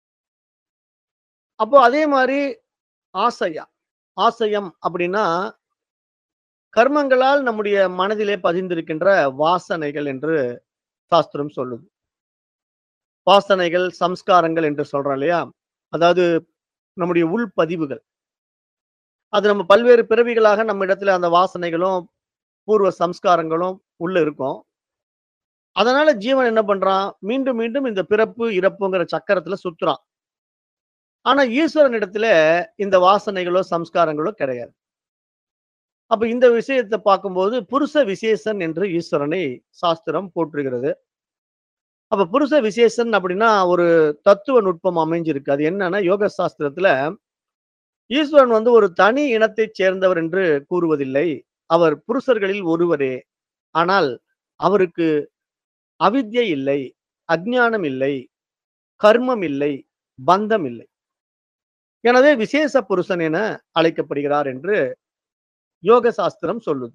அப்போ அதே மாதிரி ஆசையா ஆசையம் அப்படின்னா கர்மங்களால் நம்முடைய மனதிலே பதிந்திருக்கின்ற வாசனைகள் என்று சாஸ்திரம் சொல்லுது வாசனைகள் சம்ஸ்காரங்கள் என்று சொல்றோம் இல்லையா அதாவது நம்முடைய உள்பதிவுகள் அது நம்ம பல்வேறு பிறவிகளாக நம்ம இடத்துல அந்த வாசனைகளும் பூர்வ சம்ஸ்காரங்களும் உள்ள இருக்கும் அதனால ஜீவன் என்ன பண்றான் மீண்டும் மீண்டும் இந்த பிறப்பு இறப்புங்கிற சக்கரத்துல சுத்துறான் ஆனா ஈஸ்வரன் இடத்துல இந்த வாசனைகளோ சம்ஸ்காரங்களோ கிடையாது அப்ப இந்த விஷயத்தை பார்க்கும்போது புருஷ விசேஷன் என்று ஈஸ்வரனை சாஸ்திரம் போற்றுகிறது அப்ப புருஷ விசேஷன் அப்படின்னா ஒரு தத்துவ நுட்பம் அமைஞ்சிருக்கு அது என்னன்னா யோக சாஸ்திரத்துல ஈஸ்வரன் வந்து ஒரு தனி இனத்தைச் சேர்ந்தவர் என்று கூறுவதில்லை. அவர் புருஷர்களில் ஒருவரே. ஆனால் அவருக்கு அவித்யை இல்லை, அஞ்ஞானம் இல்லை, கர்மம் இல்லை, பந்தம் இல்லை. எனவே விசேஷ புருஷன் என அழைக்கப்படுகிறார் என்று யோக சாஸ்திரம் சொல்லுது.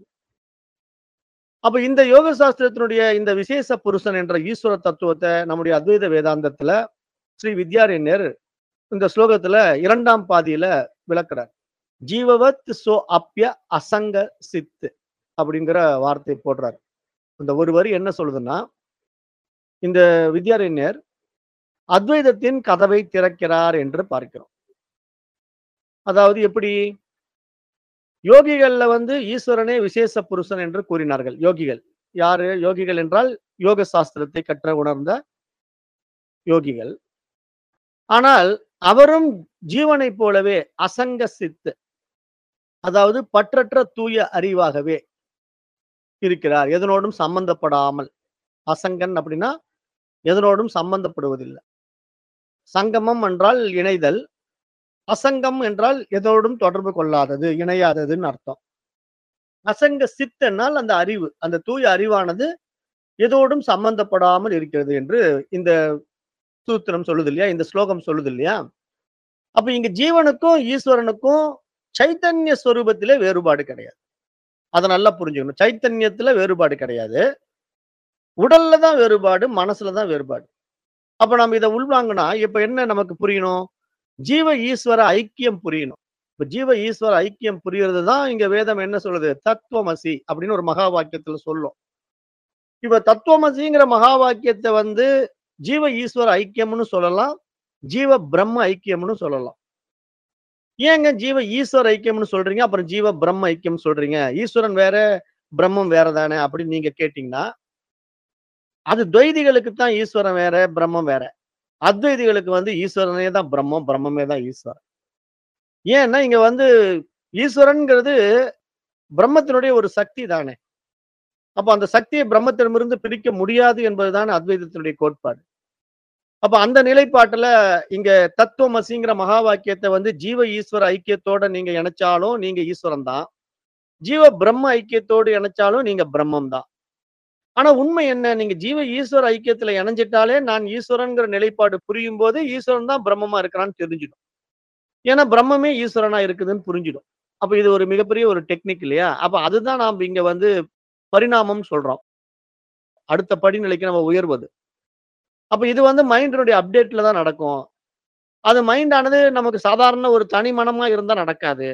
அப்ப இந்த யோக சாஸ்திரத்தினுடைய இந்த விசேஷ புருஷன் என்ற ஈஸ்வர தத்துவத்த நம்முடைய அத்வைத வேதாந்தத்துல ஸ்ரீ வித்யாரண்யர் இந்த ஸ்லோகத்துல 2ஆம் பாதியில விளக்குறார். ஜீவவத் சோ அப்ய அசங்க சித் அப்படிங்கிற வார்த்தை போடுறார். அந்த ஒரு வரி என்ன சொல்லுதுன்னா, இந்த வித்யாரண்யர் அத்வைதத்தின் கதவை திறக்கிறார் என்று பார்க்கிறோம். அதாவது எப்படி? யோகிகள்ல வந்து ஈஸ்வரனே விசேஷ புருஷன் என்று கூறினார்கள். யோகிகள். யாரு? யோகிகள் என்றால் யோக சாஸ்திரத்தை கற்ற உணர்ந்த யோகிகள். ஆனால் அவரும் ஜீவனைப் போலவே அசங்க சித் அதாவது பற்றற்ற தூய அறிவாகவே இருக்கிறார். எதனோடும் சம்பந்தப்படாமல். அசங்கன் அப்படின்னா எதனோடும் சம்பந்தப்படுவதில்லை. சங்கமம் என்றால் இணைதல். அசங்கம் என்றால் எதோடும் தொடர்பு கொள்ளாதது, இணையாததுன்னு அர்த்தம். அசங்க சித் என்னால் அந்த அறிவு, அந்த தூய அறிவானது எதோடும் சம்பந்தப்படாமல் இருக்கிறது என்று இந்த சூத்திரம் சொல்லுது இல்லையா? இந்த ஸ்லோகம் சொல்லுது இல்லையா? அப்ப இங்க ஜீவனுக்கும், ஈஸ்வரனுக்கும் சைத்தன்ய ஸ்வரூபத்திலே வேறுபாடு கிடையாது. அத நல்லா புரிஞ்சுக்கணும். சைத்தன்யத்துல வேறுபாடு கிடையாது. உடல்ல தான் வேறுபாடு, மனசுல தான் வேறுபாடு. அப்ப நம்ம இத உள்வாங்குனா, இப்ப என்ன நமக்கு புரியணும்? ஜீவ ஈஸ்வர ஐக்கியம் புரியணும். இப்ப ஜீவ ஈஸ்வர ஐக்கியம் புரியறது தான் இங்க வேதம் என்ன சொல்லுது? தத்துவமசி அப்படின்னு ஒரு மகா வாக்கியத்துல சொல்லும். இப்ப தத்துவமசிங்கிற மகா வாக்கியத்த வந்து ஜீவ ஈஸ்வர ஐக்கியம்னு சொல்லலாம். ஜீவ பிரம்ம ஐக்கியம்னு சொல்லலாம். ஏங்க ஜீவ ஈஸ்வர ஐக்கியம்னு சொல்றீங்க? அப்புறம் ஜீவ பிரம்ம ஐக்கியம் சொல்றீங்க. ஈஸ்வரன் வேற, பிரம்மம் வேற தானே அப்படின்னு நீங்க கேட்டீங்கன்னா, அது துவைதிகளுக்கு தான் ஈஸ்வரன் வேற, பிரம்மம் வேற. அத்வைதிகளுக்கு வந்து ஈஸ்வரனே தான் பிரம்மம், பிரம்மமே தான் ஈஸ்வரன். ஏன்னா இங்க வந்து ஈஸ்வரன்ங்கிறது பிரம்மத்தினுடைய ஒரு சக்தி தானே. அப்ப அந்த சக்தியை பிரம்மத்திடமிருந்து பிரிக்க முடியாது என்பதுதானே அத்வைதத்தினுடைய கோட்பாடு. அப்ப அந்த நிலைப்பாட்டுல இங்க தத்துவமசிங்கிற மகா வாக்கியத்த வந்து ஜீவ ஈஸ்வர ஐக்கியத்தோட நீங்க இணைச்சாலும் நீங்க ஈஸ்வரன் தான். ஜீவ பிரம்ம ஐக்கியத்தோடு இணைச்சாலும் நீங்க பிரம்மம் தான். ஆனா உண்மை என்ன? நீங்க ஜீவ ஈஸ்வர ஐக்கியத்துல இணைஞ்சிட்டாலே நான் ஈஸ்வரன்ங்கிற நிலைப்பாடு புரியும்போது ஈஸ்வரன் தான் பிரம்மமா இருக்கிறான்னு தெரிஞ்சிடும். ஏன்னா பிரம்மமே ஈஸ்வரனா இருக்குதுன்னு புரிஞ்சிடும். அப்ப இது ஒரு மிகப்பெரிய ஒரு டெக்னிக் இல்லையா? அப்ப அதுதான் நாம இங்க வந்து பரிணாமம் சொல்றோம். அடுத்த படிநிலைக்கு நம்ம உயர்வது. அப்ப இது வந்து மைண்டினுடைய அப்டேட்ல தான் நடக்கும். அது மைண்ட் ஆனது நமக்கு சாதாரண ஒரு தனி மனமா இருந்தா நடக்காது.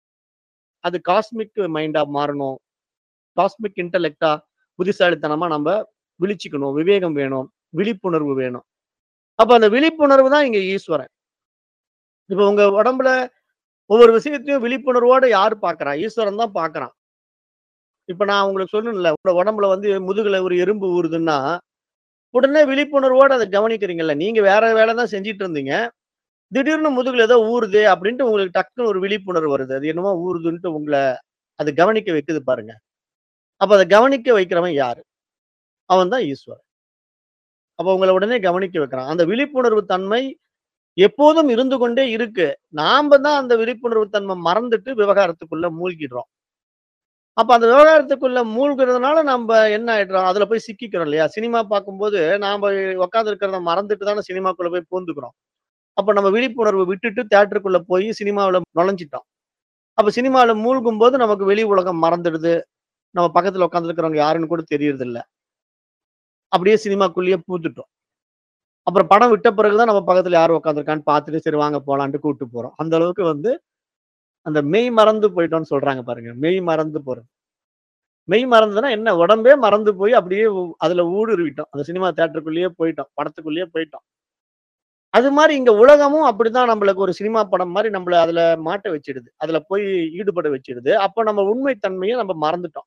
அது காஸ்மிக் மைண்டா மாறணும். காஸ்மிக் இன்டெலெக்ட்டா புத்திசாலித்தனமா நம்ப விழிச்சுக்கணும். விவேகம் வேணும். விழிப்புணர்வு வேணும். அப்ப அந்த விழிப்புணர்வு தான் இங்க ஈஸ்வரன். இப்ப உங்க உடம்புல ஒவ்வொரு விஷயத்தையும் விழிப்புணர்வோட யார் பார்க்கிறா? ஈஸ்வரன் தான் பார்க்கிறான். இப்ப நான் உங்களுக்கு சொன்னேன்ல, உங்க உடம்புல வந்து முதுகுல ஒரு எறும்பு ஊறுதுன்னா, உடனே விழிப்புணர்வோட அத கவனிக்கிறீங்கல்ல. நீங்க வேற வேலை தான் செஞ்சுட்டு இருந்தீங்க. திடீர்னு முதுகுல ஏதோ ஊறுதே அப்படின்ட்டு உங்களுக்கு டக்குனு ஒரு விழிப்புணர்வு வருது. அது என்னமோ ஊறுதுன்ட்டு உங்கள அது கவனிக்க வைக்குது பாருங்க. அப்ப அத கவனிக்க வைக்கிறவன் யாரு? அவன் தான் ஈஸ்வரன். அப்ப உங்கள உடனே கவனிக்க வைக்கிறான். அந்த விழிப்புணர்வு தன்மை எப்போதும் இருந்து கொண்டே இருக்கு. நாம தான் அந்த விழிப்புணர்வு தன்மை மறந்துட்டு விவகாரத்துக்குள்ள மூழ்கிடுறோம். அப்ப அந்த விவகாரத்துக்குள்ள மூழ்குறதுனால நம்ப என்ன ஆயிடுறோம்? அதுல போய் சிக்கிக்கிறோம் இல்லையா? சினிமா பார்க்கும்போது நாம உட்கார்ந்து இருக்கிறத மறந்துட்டு தானே சினிமாக்குள்ள போய் பூந்துக்கிறோம். அப்ப நம்ம விழிப்புணர்வு விட்டுட்டு தியேட்டருக்குள்ள போய் சினிமாவுல நுழைஞ்சிட்டோம். அப்ப சினிமால மூழ்கும்போது நமக்கு வெளி உலகம் மறந்துடுது. நம்ம பக்கத்துல உட்கார்ந்திருக்கிறவங்க யாருன்னு கூட தெரியறதில்ல. அப்படியே சினிமாக்குள்ளேயே பூந்துட்டோம். அப்புறம் படம் விட்ட பிறகு தான் நம்ம பக்கத்துல யார் உட்கார்ந்திருக்கான்னு பார்த்துட்டு, சரி வாங்க போலான்ட்டு கூட்டு போறோம். அந்த அளவுக்கு வந்து அந்த மெய் மறந்து போயிட்டோம்னு சொல்றாங்க பாருங்க. மெய் மறந்து போறது. மெய் மறந்ததுன்னா என்ன? உடம்பே மறந்து போய் அப்படியே உ அதுல ஊடுருவிட்டோம். அந்த சினிமா தியேட்டருக்குள்ளேயே போயிட்டோம். படத்துக்குள்ளேயே போயிட்டோம். அது மாரி இங்க உலகமும் அப்படிதான் நம்மளுக்கு ஒரு சினிமா படம் மாரி நம்மள அதுல மாட்ட வச்சுடுது. அதுல போய் ஈடுபட வச்சுடுது. அப்ப நம்ம உண்மை தன்மைய நம்ம மறந்துட்டோம்.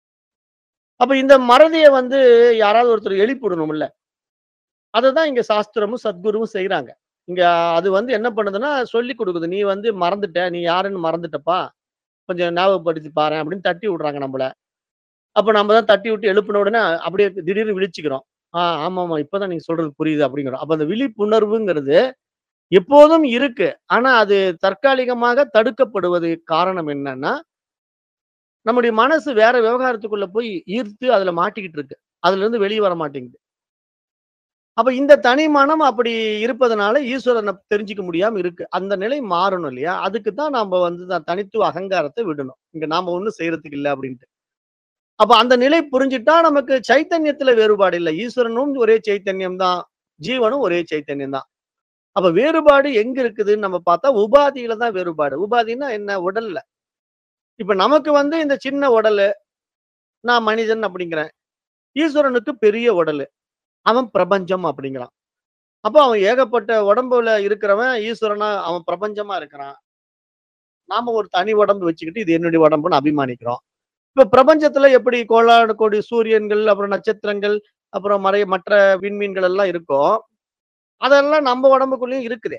அப்ப இந்த மறதிய வந்து யாராவது ஒருத்தர் எழுப்பிவிடணும்ல. அததான் இங்க சாஸ்திரமும், சத்குருவும் செய்றாங்க. இங்க அது வந்து என்ன பண்ணுதுன்னா, சொல்லிக் குடுக்குது. "நீ வந்து மறந்துட்ட. நீ யாருன்னு மறந்துட்டப்பா. கொஞ்சம் ஞாபகப்படுத்தி பாரேன்" அப்படின்னு தட்டி விடுறாங்க நம்மள. அப்ப நம்ம தான் தட்டி விட்டு எழுப்புன உடனே அப்படியே திடீர்னு விழிச்சுக்கிறோம். "ஆ ஆமாமா. இப்பதான் நீங்க சொல்றது புரியுது" அப்படிங்கிறோம். அப்ப அந்த விழிப்புணர்வுங்கிறது எப்போதும் இருக்கு. ஆனா அது தற்காலிகமாக தடுக்கப்படுவது காரணம் என்னன்னா நம்முடைய மனசு வேற விவகாரத்துக்குள்ள போய் ஈர்த்து அதுல மாட்டிக்கிட்டு இருக்கு. அதுலருந்து வெளிய வர மாட்டேங்குது. அப்ப இந்த தனி மனம் அப்படி இருப்பதனால ஈஸ்வரன தெரிஞ்சுக்க முடியாம இருக்கு. அந்த நிலை மாறணும் இல்லையா? அதுக்கு தான் நாம வந்து தான் தனித்துவ அகங்காரத்த விடணும். இங்க நாம ஒண்ணும் செய்றதுக்கு இல்ல அப்படின்ட்டு. அப்ப அந்த நிலை புரிஞ்சுட்டா நமக்கு சைத்தன்யத்துல வேறுபாடு இல்ல. ஈஸ்வரனும் ஒரே சைத்தன்யம் தான். ஜீவனும் ஒரே சைத்தன்யம் தான். அப்ப வேறுபாடு எங்க இருக்குதுன்னு நம்ம பார்த்தா உபாதியில தான் வேறுபாடு. உபாதின்னா என்ன? உடல்ல. இப்ப நமக்கு வந்து இந்த சின்ன உடலு. நான் மனிதன் அப்படிங்கிறேன். ஈஸ்வரனுக்கு பெரிய உடலு. அவன் பிரபஞ்சம் அப்படிங்கிறான். அப்ப அவன் ஏகப்பட்ட உடம்புல இருக்கிறவன் ஈஸ்வரனா அவன் பிரபஞ்சமா இருக்கிறான். நாம ஒரு தனி உடம்பு வச்சுக்கிட்டு இது என்னுடைய உடம்புன்னு அபிமானிக்கிறோம். இப்ப பிரபஞ்சத்துல எப்படி கோடானு கோடி சூரியன்கள், அப்புறம் நட்சத்திரங்கள், அப்புறம் மறை மற்ற விண்மீன்கள் எல்லாம் இருக்கோ, அதெல்லாம் நம்ம உடம்புக்குள்ளயும் இருக்குதே.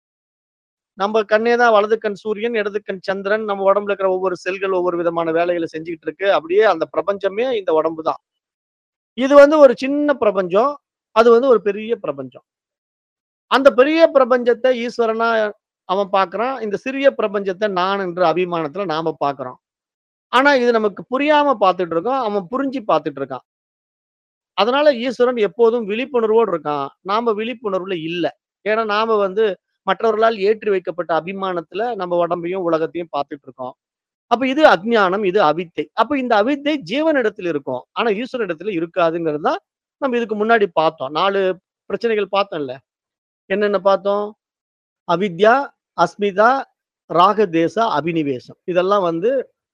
நம்ம கண்ணே தான் வலது கண் சூரியன், இடது கண் சந்திரன். நம்ம உடம்புல இருக்கிற ஒவ்வொரு செல்கள் ஒவ்வொரு விதமான வேலைகள செஞ்சுகிட்டு இருக்கு. அப்படியே அந்த பிரபஞ்சமே இந்த உடம்பு தான். இது வந்து ஒரு சின்ன பிரபஞ்சம். அது வந்து ஒரு பெரிய பிரபஞ்சம். அந்த பெரிய பிரபஞ்சத்த ஈஸ்வரனா அவன் பார்க்கிறான். இந்த சிறிய பிரபஞ்சத்த நான் என்ற அபிமானத்துல நாம பார்க்கிறோம். ஆனா இது நமக்கு புரியாம பார்த்துட்டு இருக்கோம். அவன் புரிஞ்சு பார்த்துட்டு இருக்கான். அதனால ஈஸ்வரன் எப்போதும் விழிப்புணர்வோடு இருக்கான். நாம விழிப்புணர்வுல இல்ல. ஏன்னா நாம வந்து மற்றவர்களால் ஏற்றி வைக்கப்பட்ட அபிமானத்துல நம்ம உடம்பையும், உலகத்தையும் பார்த்துட்டு இருக்கோம். அப்ப இது அஞ்ஞானம், இது அவித்தை. அப்ப இந்த அவித்தை ஜீவனிடத்தில் இருக்கும். ஆனா ஈஸ்வரனிடத்துல இருக்காதுங்கிறது தான் நம்ம இதுக்கு முன்னாடி பார்த்தோம். 4 பிரச்சனைகள் பார்த்தோம்ல. என்னென்ன பார்த்தோம்? அவித்யா, அஸ்மிதா, ராகதேச, அபினிவேசம். இதெல்லாம் வந்து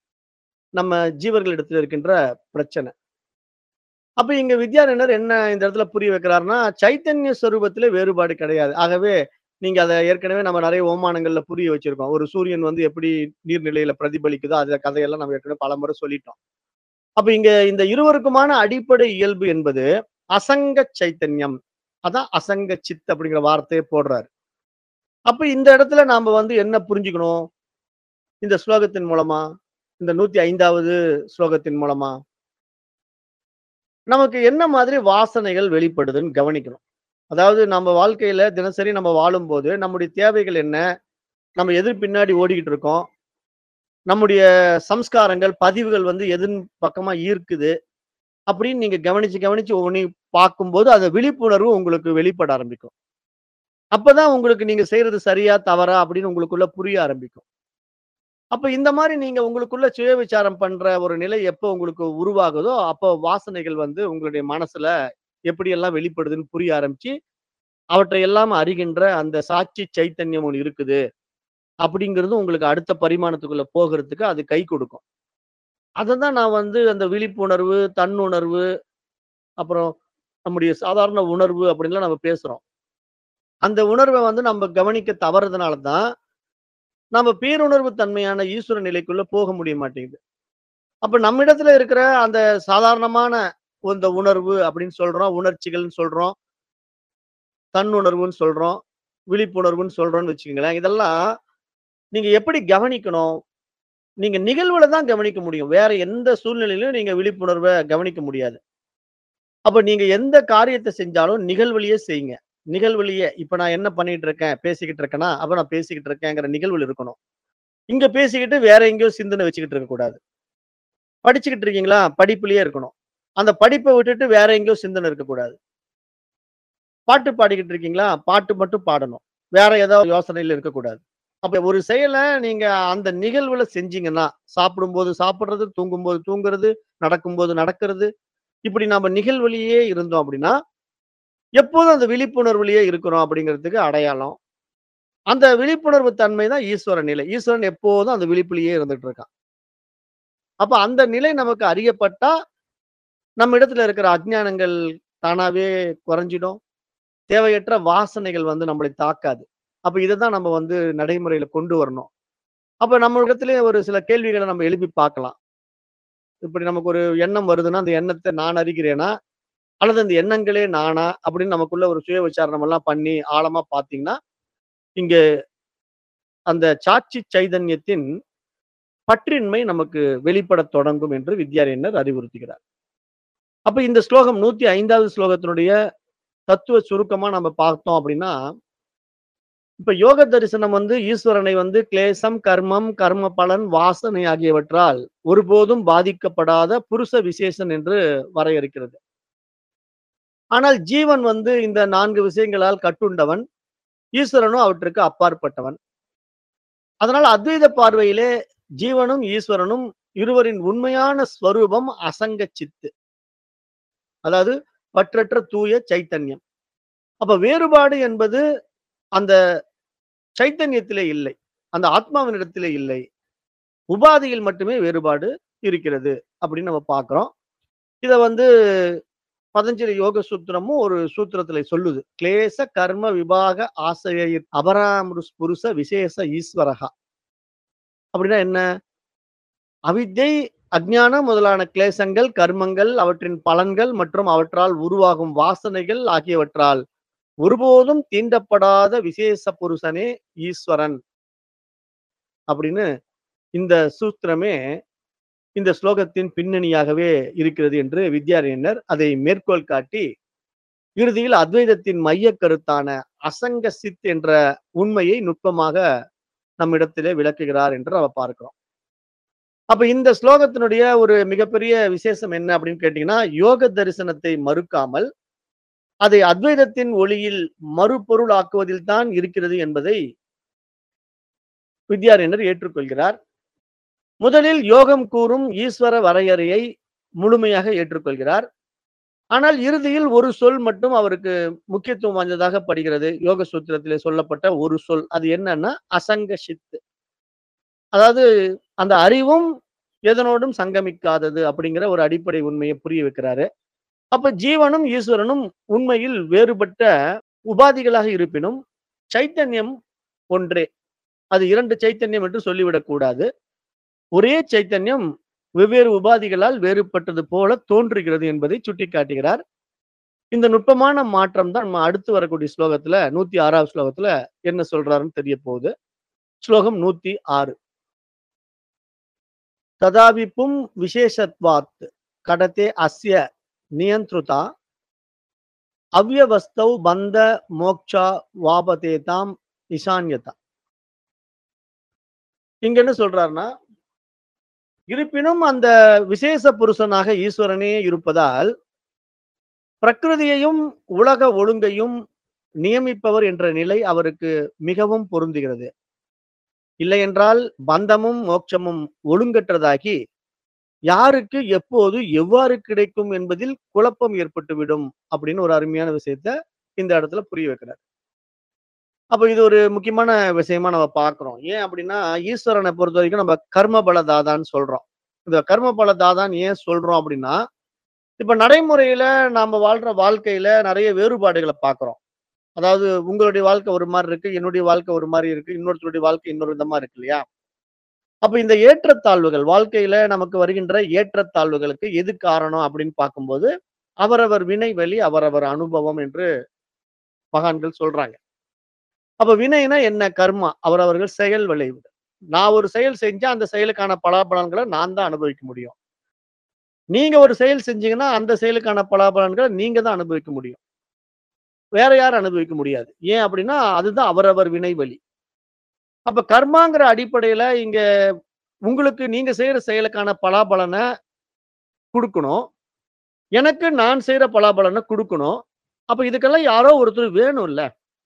நம்ம ஜீவர்களிடத்தில் இருக்கின்ற பிரச்சனை. அப்ப இங்க வித்யாரண்யர் என்ன இந்த இடத்துல புரிய வைக்கிறார்ன்னா, சைத்தன்ய ஸ்வரூபத்திலே வேறுபாடு கிடையாது. ஆகவே நீங்க அத ஏற்கனவே நம்ம நெறைய ஓமானங்கள்ல புரிய வச்சிருக்கோம். ஒரு சூரியன் வந்து எப்படி நீர்நிலையில பிரதிபலிக்குதோ, அந்த கதையெல்லாம் நம்ம ஏற்கனவே பலமுறை சொல்லிட்டோம். அப்ப இங்க இந்த இருவருக்குமான அடிப்படை இயல்பு என்பது அசங்க சைத்தன்யம். அதான் அசங்க சித் அப்படிங்கிற வார்த்தைய போடுறாரு. அப்ப இந்த இடத்துல நாம வந்து என்ன புரிஞ்சுக்கணும்? இந்த ஸ்லோகத்தின் மூலமா, இந்த 105வது ஸ்லோகத்தின் மூலமா நமக்கு என்ன மாதிரி வாசனைகள் வெளிப்படுதுன்னு கவனிக்கணும். அதாவது நம்ம வாழ்க்கையில தினசரி நம்ம வாழும்போது, நம்முடைய தேவைகள் என்ன? நம்ம எது பின்னாடி ஓடிக்கிட்டு இருக்கோம்? நம்முடைய சம்ஸ்காரங்கள், பதிவுகள் வந்து எதன் பக்கமா ஈர்க்குது? அப்படின்னு நீங்க கவனிச்சு, கவனிச்சு ஒவ்வொன்னையும் பார்க்கும்போது, அந்த விழிப்புணர்வு உங்களுக்கு வெளிப்பட ஆரம்பிக்கும். அப்பதான் உங்களுக்கு நீங்க செய்றது சரியா? தவறா? அப்படின்னு உங்களுக்குள்ள புரிய ஆரம்பிக்கும். அப்ப இந்த மாரி நீங்க உங்களுக்குள்ள சுய விசாரம் பண்ற ஒரு நிலை எப்போ உங்களுக்கு உருவாகுதோ, அப்போ வாசனைகள் வந்து உங்களுடைய மனசுல எப்படியெல்லாம் வெளிப்படுதுன்னு புரிய ஆரம்பிச்சு, அவற்றை எல்லாம் அறிகின்ற அந்த சாட்சி சைத்தன்யம் ஒண்ணு இருக்குது. அப்படிங்கிறது உங்களுக்கு அடுத்த பரிமாணத்துக்குள்ள போகறதுக்கு அது கை கொடுக்கும். அததான் நான் வந்து அந்த விழிப்புணர்வு, தன்னுணர்வு, அப்புறம் நம்முடைய சாதாரண உணர்வு அப்படின்லாம் நம்ம பேசுறோம். அந்த உணர்வ வந்து நம்ம கவனிக்க தவறுதனால தான், நம்ம பேருணர்வு தன்மையான ஈஸ்வர நிலைக்குள்ள போக முடிய மாட்டேங்குது. அப்ப நம்மிடத்துல இருக்கிற அந்த சாதாரணமான இந்த உணர்வு அப்படின்னு சொல்றோம், உணர்ச்சிகள்ன்னு சொல்றோம். தன்னுணர்வுன்னு சொல்றோம், விழிப்புணர்வுன்னு சொல்றோம்ன்னு வச்சுக்கங்களேன். இதெல்லாம் நீங்க எப்படி கவனிக்கணும்? நீங்க நிகழ்வுல தான் கவனிக்க முடியும். வேற எந்த சூழ்நிலையிலும் நீங்க விழிப்புணர்வ கவனிக்க முடியாது. அப்ப நீங்க எந்த காரியத்த செஞ்சாலும் நிகழ்விலேயே செய்யுங்க. நிகழ்விலேயே இப்ப நான் என்ன பண்ணிட்டு இருக்கேன்? பேசிக்கிட்டு இருக்கேனா? அப்ப நான் பேசிக்கிட்டு இருக்கேங்கிற நிகழ்வுல இருக்கணும். இங்க பேசிக்கிட்டு வேற எங்கேயோ சிந்தனை வச்சுக்கிட்டு இருக்கக்கூடாது. படிச்சுக்கிட்டு இருக்கீங்களா? படிப்பிலேயே இருக்கணும். அந்த படிப்ப விட்டுட்டு வேற எங்கேயோ சிந்தனை இருக்கக்கூடாது. பாட்டு பாடிக்கிட்டு இருக்கீங்களா? பாட்டு மட்டும் பாடணும். வேற ஏதோ யோசனையில இருக்கக்கூடாது. அப்ப ஒரு செயல நீங்க அந்த நிகழ்வுல செஞ்சீங்கன்னா, சாப்பிடும்போது சாப்பிடுறது, தூங்கும்போது தூங்குறது, நடக்கும்போது நடக்கிறது, இப்படி நாம நிகழ்விலேயே இருந்தோம் அப்படின்னா, எப்போதும் அந்த விழிப்புணர்விலேயே இருக்கிறோம் அப்படிங்கிறதுக்கு அடையாளம். அந்த விழிப்புணர்வு தன்மை தான் ஈஸ்வர நிலை. ஈஸ்வரன் எப்போதும் அந்த விழிப்பிலேயே இருந்துட்டு இருக்கான். அப்ப அந்த நிலை நமக்கு அறியப்பட்டா, நம்ம இடத்துல இருக்கிற அஞ்ஞானங்கள் தானாவே குறைஞ்சிடும். தேவையற்ற வாசனைகள் வந்து நம்மளை தாக்காது. அப்ப இததான் நம்ம வந்து நடைமுறையில கொண்டு வரணும். அப்ப நம்ம இடத்திலேயே ஒரு சில கேள்விகள நம்ம எழுப்பி பார்க்கலாம். இப்படி நமக்கு ஒரு எண்ணம் வருதுன்னா, அந்த எண்ணத்த நான் அறிகிறேனா? அல்லது அந்த எண்ணங்களே நானா? அப்படின்னு நமக்குள்ள ஒரு சுய விசாரணம் எல்லாம் பண்ணி ஆழமா பார்த்தீங்கன்னா, இங்க அந்த சாட்சி சைதன்யத்தின் பற்றின்மை நமக்கு வெளிப்படத் தொடங்கும் என்று வித்யாரண்யர் அறிவுறுத்துகிறார். அப்ப இந்த ஸ்லோகம் 105வது ஸ்லோகத்தினுடைய தத்துவ சுருக்கமா நம்ம பார்த்தோம் அப்படின்னா, இப்ப யோக தரிசனம் வந்து ஈஸ்வரனை வந்து கிளேசம், கர்மம், கர்ம பலன், வாசனை ஆகியவற்றால் ஒருபோதும் பாதிக்கப்படாத புருஷ விசேஷன் என்று வரையறுக்கிறது. ஆனால் ஜீவன் வந்து இந்த 4 விஷயங்களால் கட்டுண்டவன். ஈஸ்வரனும் அவற்றுக்கு அப்பாற்பட்டவன். அதனால அத்வைத பார்வையிலே ஜீவனும், ஈஸ்வரனும் இருவரின் உண்மையான ஸ்வரூபம் அசங்க சித்து. அதாவது பற்றற்ற தூய சைத்தன்யம். அப்ப வேறுபாடு என்பது அந்த சைத்தன்யத்திலே இல்லை. அந்த ஆத்மாவினிடத்திலே இல்லை. உபாதியில் மட்டுமே வேறுபாடு இருக்கிறது அப்படின்னு நம்ம பார்க்கிறோம். இத வந்து பதஞ்சலி யோக சூத்திரமும் ஒரு சூத்திரத்திலே சொல்லுது. கிளேச கர்ம விபாக ஆசைய அபராமுருஸ் புருஷ விசேஷ ஈஸ்வரஹா. அப்படின்னா என்ன? அவித்யை, அஞ்ஞானம் முதலான கிளேசங்கள், கர்மங்கள், அவற்றின் பலன்கள் மற்றும் அவற்றால் உருவாகும் வாசனைகள் ஆகியவற்றால் ஒருபோதும் தீண்டப்படாத விசேஷ புருஷனே ஈஸ்வரன். அப்படின்னு இந்த சூத்திரமே இந்த ஸ்லோகத்தின் பின்னணியாகவே இருக்கிறது என்று வித்யாரண்யர் அதை மேற்கோள் காட்டி, இறுதியில் அத்வைதத்தின் மையக் கருத்தான அசங்க சித் என்ற உண்மையை நுட்பமாக நம்மிடத்திலே விளக்குகிறார் என்று நம்ம பார்க்கிறோம். அப்ப இந்த ஸ்லோகத்தினுடைய ஒரு மிகப்பெரிய விசேஷம் என்ன அப்படின்னு கேட்டீங்கன்னா, யோக தரிசனத்தை மறுக்காமல், அதை அத்வைதத்தின் ஒளியில் மறுபொருள் ஆக்குவதில் தான் இருக்கிறது என்பதை வித்யாரண்யர் ஏற்றுக்கொள்கிறார். முதலில் யோகம் கூறும் ஈஸ்வர வரையறையை முழுமையாக ஏற்றுக்கொள்கிறார். ஆனால் இறுதியில் ஒரு சொல் மட்டும் அவருக்கு முக்கியத்துவம் வாய்ந்ததாக படுகிறது. யோக சூத்திரத்திலே சொல்லப்பட்ட ஒரு சொல். அது என்னன்னா, அசங்க சித்து. அதாவது அந்த அறிவும் எதனோடும் சங்கமிக்காதது அப்படிங்கிற ஒரு அடிப்படை உண்மையை புரிய வைக்கிறாரு. அப்ப ஜீவனும், ஈஸ்வரனும் உண்மையில் வேறுபட்ட உபாதிகளாக இருப்பினும், சைத்தன்யம் ஒன்றே. அது 2 சைத்தன்யம் என்று சொல்லிவிடக் கூடாது. ஒரே சைத்தன்யம் வெவ்வேறு உபாதிகளால் வேறுபட்டது போல தோன்றுகிறது என்பதை சுட்டிக்காட்டுகிறார். இந்த நுட்பமான மாற்றம் தான் நம்ம அடுத்து வரக்கூடிய ஸ்லோகத்துல 106வது ஸ்லோகத்துல என்ன சொல்றாருன்னு தெரிய போகுது. ஸ்லோகம் 106. ததாவிப்பும் விசேஷத்வாத் கடதே அஸ்ய நியந்த்ருதா அவ்யவஸ்தௌ பந்த மோக்ஷா வாபதேதாம் இசான்யதா. இங்க என்ன சொல்றாருன்னா, இருப்பினும் அந்த விசேஷ புருஷனாக ஈஸ்வரனே இருப்பதால், பிரகிருதியையும், உலக ஒழுங்கையும் நியமிப்பவர் என்ற நிலை அவருக்கு மிகவும் பொருந்துகிறது. இல்லையென்றால் பந்தமும், மோட்சமும் ஒழுங்கற்றதாகி, யாருக்கு எப்போது எவ்வாறு கிடைக்கும் என்பதில் குழப்பம் ஏற்பட்டுவிடும் அப்படின்னு ஒரு அருமையான விஷயத்த இந்த இடத்துல புரிய வைக்கிறார். அப்ப இது ஒரு முக்கியமான விஷயமா நம்ம பார்க்கிறோம். ஏன் அப்படின்னா, ஈஸ்வரனை பொறுத்தவரைக்கும் நம்ம கர்மபல தாதான்னு சொல்றோம். இந்த கர்மபல தாதான்னு ஏன் சொல்றோம் அப்படின்னா, இப்ப நடைமுறையில நாம வாழ்ற வாழ்க்கையில நெறைய வேறுபாடுகள பார்க்கிறோம். அதாவது உங்களுடைய வாழ்க்கை ஒரு மாரி இருக்கு. என்னுடைய வாழ்க்கை ஒரு மாரி இருக்கு. இன்னொருத்தருடைய வாழ்க்கை இன்னொரு விதமா இருக்கு இல்லையா? அப்ப இந்த ஏற்றத்தாழ்வுகள் வாழ்க்கையில நமக்கு வருகின்ற ஏற்றத்தாழ்வுகளுக்கு எது காரணம் அப்படின்னு பார்க்கும்போது, அவரவர் வினைவழி, அவரவர் அனுபவம் என்று மகான்கள் சொல்றாங்க. அப்ப வினைனா என்ன? கர்மா. அவரவர்கள் செயல் விளைவு. நான் ஒரு செயல் செஞ்சா அந்த செயலுக்கான பலாபலன்கள நான் தான் அனுபவிக்க முடியும். நீங்க ஒரு செயல் செஞ்சீங்கன்னா, அந்த செயலுக்கான பலாபலன்கள நீங்க தான் அனுபவிக்க முடியும். வேற யாரும் அனுபவிக்க முடியாது. ஏன் அப்படின்னா, அதுதான் அவரவர் வினைவழி. அப்ப கர்மாங்கிற அடிப்படையில இங்க உங்களுக்கு நீங்க செய்யற செயலுக்கான பலாபலன குடுக்கணும். எனக்கு நான் செய்ற பலாபலன குடுக்கணும். அப்ப இதுக்கெல்லாம் யாரோ ஒருத்தர் வேணும்ல.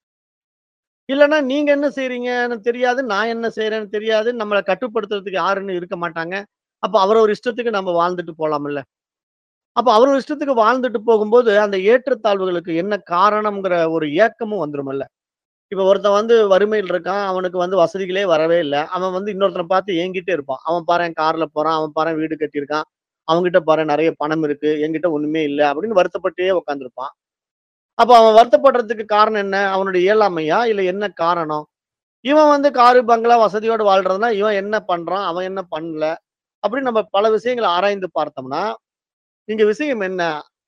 இல்லன்னா நீங்க என்ன செய்றீங்கன்னு தெரியாது. நான் என்ன செய்றேன்னு தெரியாது. நம்மள கட்டுப்படுத்துறதுக்கு யாருன்னு இருக்க மாட்டாங்க. அப்ப அவரவர் இஷ்டத்துக்கு நம்ம வாழ்ந்துட்டு போலாம்ல. அப்ப அவரவர் இஷ்டத்துக்கு வாழ்ந்துட்டு போகும்போது, அந்த ஏற்றத்தாழ்வுகளுக்கு என்ன காரணம்ங்கிற ஒரு ஏக்கமும் வந்துரும்ல. இப்ப ஒருத்தன் வந்து வறுமையில இருக்கான். அவனுக்கு வந்து வசதிகளே வரவே இல்ல. அவன் வந்து இன்னொருத்தன பார்த்து ஏங்கிட்டே இருப்பான். அவன் பாரேன் கார்ல போறான். அவன் பாரேன் வீடு கட்டியிருக்கான். அவன்கிட்ட பாரேன் நெறைய பணம் இருக்கு. என்கிட்ட ஒண்ணுமே இல்ல அப்படின்னு வருத்தப்பட்டே உட்கார்ந்திருப்பான். அப்ப அவன் வருத்தப்படுறதுக்கு காரணம் என்ன? அவனுடைய இயலாமையா? இல்ல என்ன காரணம்? இவன் வந்து காரு, பங்களா வசதியோட வாழ்றதுனா, இவன் என்ன பண்றான்? அவன் என்ன பண்ணல? அப்படின்னு நம்ம பல விஷயங்கள ஆராய்ந்து பார்த்தோம்னா, இங்க விஷயம் என்ன?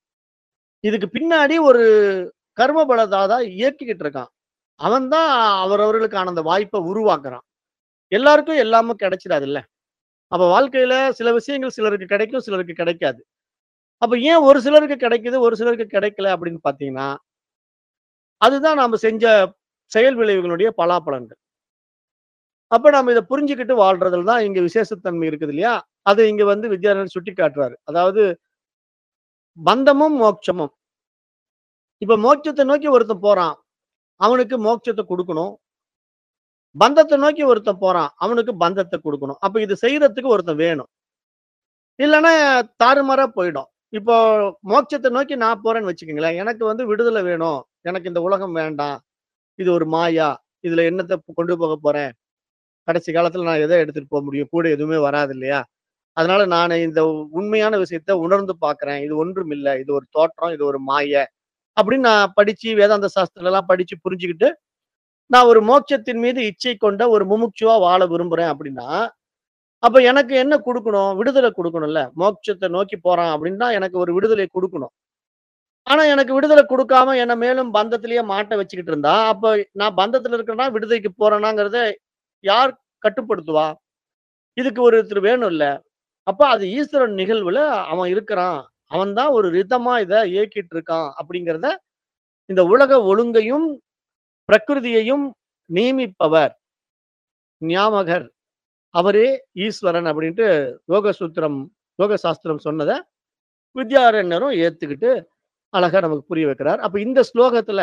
இதுக்கு பின்னாடி ஒரு கர்மபல தாதா இயக்கிக்கிட்டு இருக்கான். அவன் தான் அவரவர்களுக்கான அந்த வாய்ப்ப உருவாக்குறான். எல்லாருக்கும் எல்லாமும் கிடைச்சிடாதுல்ல. அப்ப வாழ்க்கையில சில விஷயங்கள் சிலருக்கு கிடைக்கும், சிலருக்கு கிடைக்காது. அப்ப ஏன் ஒரு சிலருக்கு கிடைக்குது, ஒரு சிலருக்கு கிடைக்கல அப்படின்னு பார்த்தீங்கன்னா, அதுதான் நாம செஞ்ச செயல் விளைவுகளுடைய பலாபலன்கள். அப்ப நம்ம இத புரிஞ்சுகிட்டு வாழ்றதுல தான் இங்க விசேஷத்தன்மை இருக்குது இல்லையா? அத இங்க வந்து வித்யாரண்யர் சுட்டிக்காட்டுறாரு. அதாவது பந்தமும், மோட்சமும். இப்ப மோட்சத்த நோக்கி ஒருத்தன் போறான். அவனுக்கு மோட்சத்த குடுக்கணும். பந்தத்த நோக்கி ஒருத்தன் போறான். அவனுக்கு பந்தத்த குடுக்கணும். அப்ப இது செய்றதுக்கு ஒருத்தன் வேணும். இல்லன்னா தாறுமாறா போயிடும். இப்போ மோட்சத்த நோக்கி நான் போறேன்னு வச்சுக்கங்களேன். எனக்கு வந்து விடுதலை வேணும். எனக்கு இந்த உலகம் வேண்டாம். இது ஒரு மாயா. இதுல என்னத்த கொண்டு போக போறேன்? கடைசி காலத்துல நான் எத எடுத்துட்டு போ முடியும்? கூட எதுவுமே வராது இல்லையா? அதனால நானு இந்த உண்மையான விஷயத்த உணர்ந்து பார்க்கிறேன். இது ஒன்றும் இல்ல. இது ஒரு தோற்றம். இது ஒரு மாய. அப்படின்னு நான் படிச்சு வேதாந்த சாஸ்திரங்கள்லாம் படிச்சு புரிஞ்சுகிட்டு, நான் ஒரு மோட்சத்தின் மீது இச்சை கொண்ட ஒரு முமுட்சுவா வாழ விரும்புறேன் அப்படின்னா, அப்ப எனக்கு என்ன குடுக்கணும்? விடுதலை குடுக்கணும்ல. மோட்சத்த நோக்கி போறான் அப்படின்னா, எனக்கு ஒரு விடுதலை குடுக்கணும். ஆனா எனக்கு விடுதலை குடுக்காம என்ன மேலும் பந்தத்திலேயே மாட்ட வச்சுக்கிட்டு இருந்தா, அப்ப நான் பந்தத்துல இருக்கிறேனா, விடுதலைக்கு போறேனாங்கிறத யார் கட்டுப்படுத்துவா? இதுக்கு ஒருத்தர் வேணும்ல. அப்ப அது ஈஸ்வரன் நிகழ்வுல அவன் இருக்கிறான். அவன் தான் ஒரு ரிதமா இத இயக்கிட்டு இருக்கான் அப்படிங்கிறத, இந்த உலக ஒழுங்கையும், பிரகிருதியையும் நியமிப்பவர். நியாமகர். அவரே ஈஸ்வரன் அப்படின்ட்டு யோக சூத்திரம் யோக சாஸ்திரம் சொன்னத வித்யாரண்யரும் ஏத்துக்கிட்டு, அழகா நமக்கு புரிய வைக்கிறார். அப்ப இந்த ஸ்லோகத்துல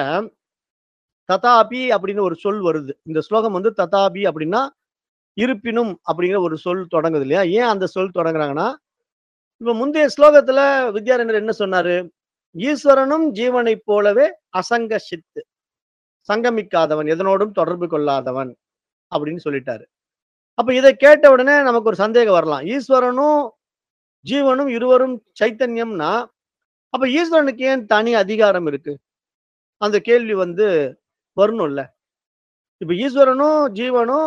ததாபி அப்படின்னு ஒரு சொல் வருது. இந்த ஸ்லோகம் வந்து ததாபி அப்படின்னா, இருப்பினும் அப்படிங்கிற ஒரு சொல் தொடங்குது இல்லையா? ஏன் அந்த சொல் தொடங்குறாங்கன்னா, இப்ப முந்தைய ஸ்லோகத்துல வித்யாரண்யர் என்ன சொன்னாரு? ஈஸ்வரனும் ஜீவனைப் போலவே அசங்க சித்து. சங்கமிக்காதவன், எதனோடும் தொடர்பு கொள்ளாதவன் அப்படின்னு சொல்லிட்டாரு. அப்ப இத கேட்ட உடனே நமக்கு ஒரு சந்தேகம் வரலாம். ஈஸ்வரனும், ஜீவனும் இருவரும் சைத்தன்யம்னா, அப்ப ஈஸ்வரனுக்கு ஏன் தனி அதிகாரம் இருக்கு? அந்த கேள்வி வந்து வரணும்ல. இப்ப ஈஸ்வரனும், ஜீவனும்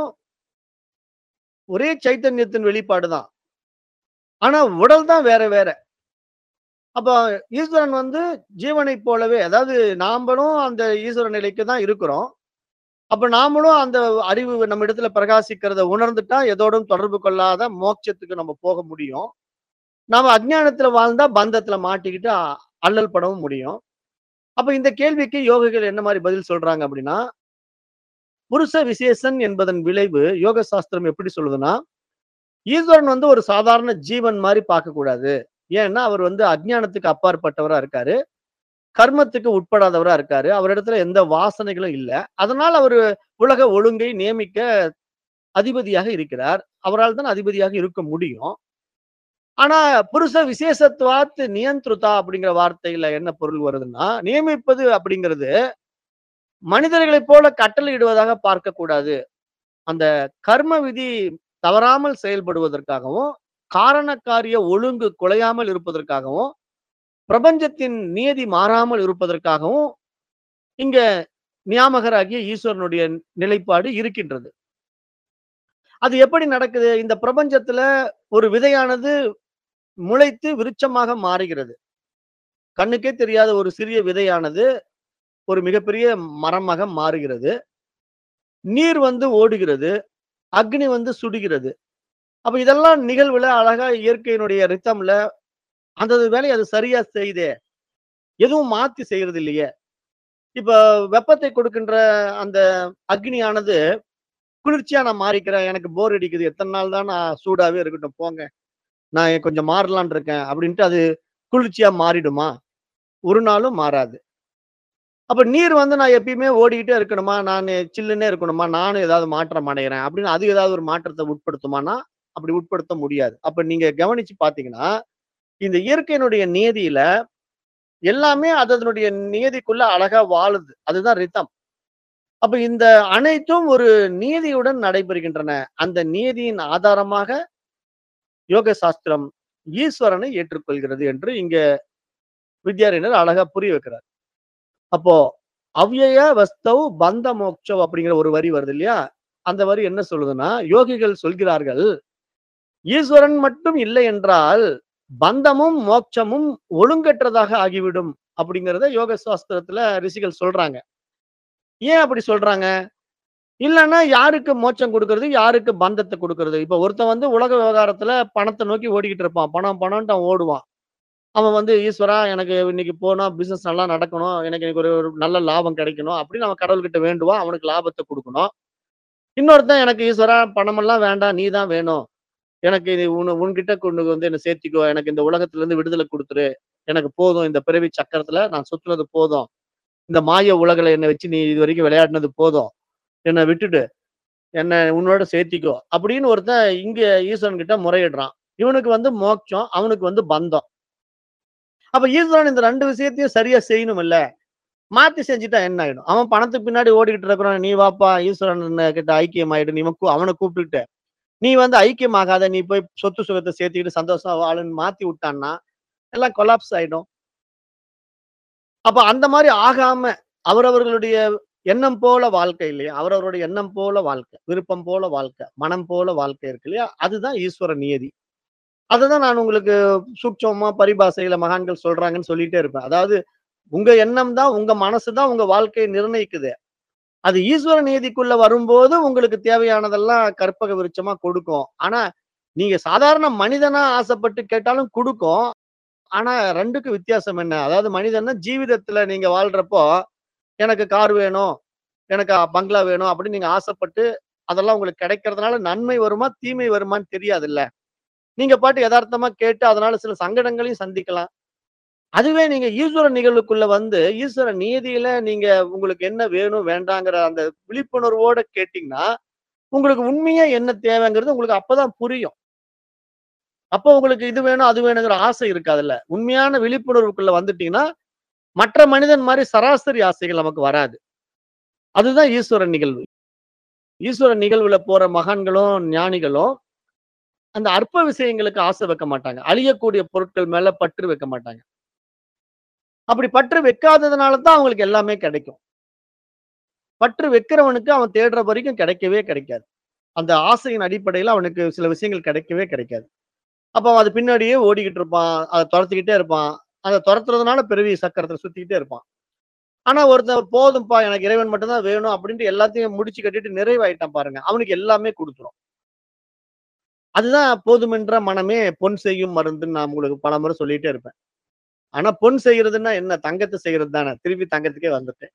ஒரே சைத்தன்யத்தின் வெளிப்பாடு தான். ஆனா உடல் தான் வேற வேற. அப்ப ஈஸ்வரன் வந்து ஜீவனைப் போலவே அதாவது நாமளும் அந்த ஈஸ்வர நிலைக்கு தான் இருக்கிறோம். அப்ப நாமளும் அந்த அறிவு நம்மிடத்துல பிரகாசிக்கிறத உணர்ந்துட்டா, எதோடும் தொடர்பு கொள்ளாத மோட்சத்துக்கு நம்ம போக முடியும். நாம அஞ்ஞானத்துல வாழ்ந்தா பந்தத்துல மாட்டிக்கிட்டு அ அல்லல் படவும் முடியும். அப்ப இந்த கேள்விக்கு யோகிகள் என்ன மாரி பதில் சொல்றாங்க அப்படின்னா, புருஷ விசேஷன் என்பதன் விளைவு யோக சாஸ்திரம் எப்படி சொல்லுதுன்னா, ஈஸ்வரன் வந்து ஒரு சாதாரண ஜீவன் மாரி பார்க்கக்கூடாது. ஏன்னா, அவர் வந்து அஞ்ஞானத்துக்கு அப்பாற்பட்டவரா இருக்காரு. கர்மத்துக்கு உட்படாதவரா இருக்காரு. அவரிடத்துல எந்த வாசனைகளும் இல்ல. அதனால அவரு உலக ஒழுங்கை நியமிக்க அதிபதியாக இருக்கிறார். அவரால் தான் அதிபதியாக இருக்க முடியும். ஆனா, புருஷ விசேஷத்வாத் நியந்த்ருதா அப்படிங்கிற வார்த்தையில என்ன பொருள் வருதுன்னா, நியமிப்பது அப்படிங்கிறது, மனிதர்களைப் போல கட்டளையிடுவதாக பார்க்கக்கூடாது. அந்த கர்ம விதி தவறாமல் செயல்படுவதற்காகவும், காரண காரிய ஒழுங்கு குலையாமல் இருப்பதற்காகவும், பிரபஞ்சத்தின் நியதி மாறாமல் இருப்பதற்காகவும், இங்க நியாமகராகிய ஈஸ்வரனுடைய நிலைப்பாடு இருக்கின்றது. அது எப்படி நடக்குது? இந்த பிரபஞ்சத்துல ஒரு விதையானது முளைத்து விருட்சமாக மாறுகிறது. கண்ணுக்கே தெரியாத ஒரு சிறிய விதையானது, ஒரு மிகப்பெரிய மரமாக மாறுகிறது. நீர் வந்து ஓடுகிறது. அக்னி வந்து சுடுகிறது. அப்ப இதெல்லாம் நிகழ்வுல அழகா இயற்கையினுடைய ரிதம்ல அந்தது வேலைய அது சரியா செய்யுதே. எதுவும் மாத்தி செய்றது இல்லையே. இப்ப வெப்பத்தை கொடுக்கின்ற அந்த அக்னியானது, குளிர்ச்சியா நான் மாறிக்கிறேன். எனக்கு போர் அடிக்குது. எத்தன நாள் தான் நான் சூடாவே இருக்கட்டும் போங்க. நான் கொஞ்சம் மாறலாம்ன்னு இருக்கேன். அப்படின்ட்டு அது குளிர்ச்சியா மாறிடுமா? ஒரு நாளும் மாறாது. அப்ப நீர் வந்து நான் எப்பயுமே ஓடிக்கிட்டே இருக்கணுமா? நானு சில்லுன்னே இருக்கணுமா? நானும் ஏதாவது மாற்றம் அடையறேன். அப்படின்னு அது ஏதாவது ஒரு மாற்றத்த உட்படுத்துமான்னா, அப்படி உட்படுத்த முடியாது. அப்ப நீங்க கவனிச்சு பார்த்தீங்கன்னா, இந்த இயற்கையினுடைய நியதியில எல்லாமே அது அதனுடைய நியதிக்குள்ள அழகா வாழுது. அதுதான் ரிதம். அப்ப இந்த அனைத்தும் ஒரு நியதியுடன் நடைபெறுகின்றன. அந்த நியதியின் ஆதாரமாக யோக சாஸ்திரம் ஈஸ்வரனை ஏற்றுக்கொள்கிறது என்று இங்க வித்யாரண்யர் அழகா புரிய வைக்கிறார். அப்போ அவ்யய வஸ்தௌ பந்த மோக்ஷவ் அப்படிங்கிற ஒரு வரி வருது இல்லையா? அந்த வரி என்ன சொல்லுதுன்னா, யோகிகள் சொல்கிறார்கள், ஈஸ்வரன் மட்டும் இல்லை என்றால், பந்தமும், மோட்சமும் ஒழுங்கற்றதாக ஆகிவிடும் அப்படிங்கிறத யோக சாஸ்திரத்துல ரிஷிகள் சொல்றாங்க. ஏன் அப்படி சொல்றாங்க? இல்லன்னா யாருக்கு மோட்சம் குடுக்குறது? யாருக்கு பந்தத்த குடுக்குறது? இப்ப ஒருத்தன் வந்து உலக விவகாரத்துல பணத்த நோக்கி ஓடிக்கிட்டு இருப்பான். பணம், பணம்ன்ட்டு அவன் ஓடுவான். அவன் வந்து ஈஸ்வரா எனக்கு இன்னைக்கு போனா பிசினஸ் நல்லா நடக்கணும் எனக்கு இன்னைக்கு ஒரு ஒரு நல்ல லாபம் கிடைக்கணும் அப்படின்னு அவன் கடவுள்கிட்ட வேண்டுவான் அவனுக்கு லாபத்தை கொடுக்கணும் இன்னொருத்தன் எனக்கு ஈஸ்வரா பணமெல்லாம் வேண்டாம் நீ தான் வேணும் எனக்கு இது உன் உன்கிட்ட கொண்டு வந்து என்ன சேர்த்திக்கோ எனக்கு இந்த உலகத்துல இருந்து விடுதலை கொடுத்துரு எனக்கு போதும் இந்த பிறவி சக்கரத்துல நான் சுத்துனது போதும் இந்த மாய உலகில என்னை வச்சு நீ இது வரைக்கும் விளையாடினது போதும் என்னை விட்டுட்டு என்ன உன்னோட சேர்த்திக்கோ அப்படின்னு ஒருத்தன் இங்க ஈஸ்வரன் கிட்ட முறையிடுறான் இவனுக்கு வந்து மோட்சம் அவனுக்கு வந்து பந்தம் அப்ப ஈஸ்வரன் இந்த ரெண்டு விஷயத்தையும் சரியா செய்யணும் இல்ல மாத்தி செஞ்சுட்டா என்ன ஆயிடும் அவன் பணத்துக்கு பின்னாடி ஓடிக்கிட்டு இருக்கிறான் நீ வாப்பா ஈஸ்வரன் கிட்ட ஐக்கியம் ஆயிடு நீ இவன் கூ- அவனை கூப்பிட்டுட்டு நீ வந்து ஐக்கியமாகாத நீ போய் சொத்து சுகத்தை சேர்த்துக்கிட்டு சந்தோஷமா வாழுன்னு மாத்தி விட்டான்னா எல்லாம் கொலாப்ஸ் ஆயிடும் அப்ப அந்த மாதிரி ஆகாம அவரவர்களுடைய எண்ணம் போல வாழ்க்கை இல்லையா அவரவருடைய எண்ணம் போல வாழ்க்கை விருப்பம் போல வாழ்க்கை மனம் போல வாழ்க்கை இருக்கு இல்லையா அதுதான் ஈஸ்வர நியதி அதுதான் நான் உங்களுக்கு சூட்சமா பரிபாசையில மகான்கள் சொல்றாங்கன்னு சொல்லிட்டே இருப்பேன் அதாவது உங்க எண்ணம் தான் உங்க மனசு தான் உங்க வாழ்க்கையை நிர்ணயிக்குது அது ஈஸ்வர நீதிக்குள்ள வரும்போது உங்களுக்கு தேவையானதெல்லாம் கற்பக விருட்சமா கொடுக்கும் ஆனா நீங்க சாதாரண மனிதனா ஆசைப்பட்டு கேட்டாலும் கொடுக்கும் ஆனா ரெண்டுக்கு வித்தியாசம் என்ன அதாவது மனிதன்னா ஜீவிதத்துல நீங்க வாழ்றப்போ எனக்கு கார் வேணும் எனக்கு பங்களா வேணும் அப்படின்னு நீங்க ஆசைப்பட்டு அதெல்லாம் உங்களுக்கு கிடைக்கிறதுனால நன்மை வருமா தீமை வருமான்னு தெரியாதுல்ல நீங்க பாட்டு யதார்த்தமா கேட்டு அதனால சில சங்கடங்களையும் சந்திக்கலாம் அதுவே நீங்க ஈஸ்வர நிகழ்வுக்குள்ள வந்து ஈஸ்வர நீதியில நீங்க உங்களுக்கு என்ன வேணும் வேண்டாங்கிற அந்த விழிப்புணர்வோட கேட்டீங்கன்னா உங்களுக்கு உண்மையா என்ன தேவைங்கிறது உங்களுக்கு அப்பதான் புரியும் அப்போ உங்களுக்கு இது வேணும் அது வேணுங்கிற ஆசை இருக்காதுல்ல உண்மையான விழிப்புணர்வுக்குள்ள வந்துட்டீங்கன்னா மற்ற மனிதன் மாதிரி சராசரி ஆசைகள் நமக்கு வராது அதுதான் ஈஸ்வர நிகழ்வு ஈஸ்வர நிகழ்வுல போற மகான்களும் ஞானிகளும் அந்த அற்ப விஷயங்களுக்கு ஆசை வைக்க மாட்டாங்க அழியக்கூடிய பொருட்கள் மேல பற்று வைக்க மாட்டாங்க அப்படி பற்று வைக்காததுனால தான் அவங்களுக்கு எல்லாமே கிடைக்கும் பற்று வைக்கிறவனுக்கு அவன் தேடுற வரைக்கும் கிடைக்கவே கிடைக்காது அந்த ஆசையின் அடிப்படையில அவனுக்கு சில விஷயங்கள் கிடைக்கவே கிடைக்காது அப்ப அவன் அது பின்னாடியே ஓடிக்கிட்டு இருப்பான் அதை துரத்திக்கிட்டே இருப்பான் அதை துரத்துறதுனால பிறவி சக்கரத்தை சுத்திக்கிட்டே இருப்பான் ஆனா ஒருத்தன் போதும்பா எனக்கு இறைவன் மட்டும்தான் வேணும் அப்படின்ட்டு எல்லாத்தையும் முடிச்சு கட்டிட்டு நிறைவாயிட்டான் பாருங்க அவனுக்கு எல்லாமே கொடுத்துரும் அதுதான் போதுமென்ற மனமே பொன் செய்யும் மருந்துன்னு நான் உங்களுக்கு பல முறை சொல்லிட்டே இருப்பேன் ஆனா பொன் செய்யறதுன்னா என்ன தங்கத்தை செய்யறது தானே திருப்பி தங்கத்துக்கே வந்துட்டேன்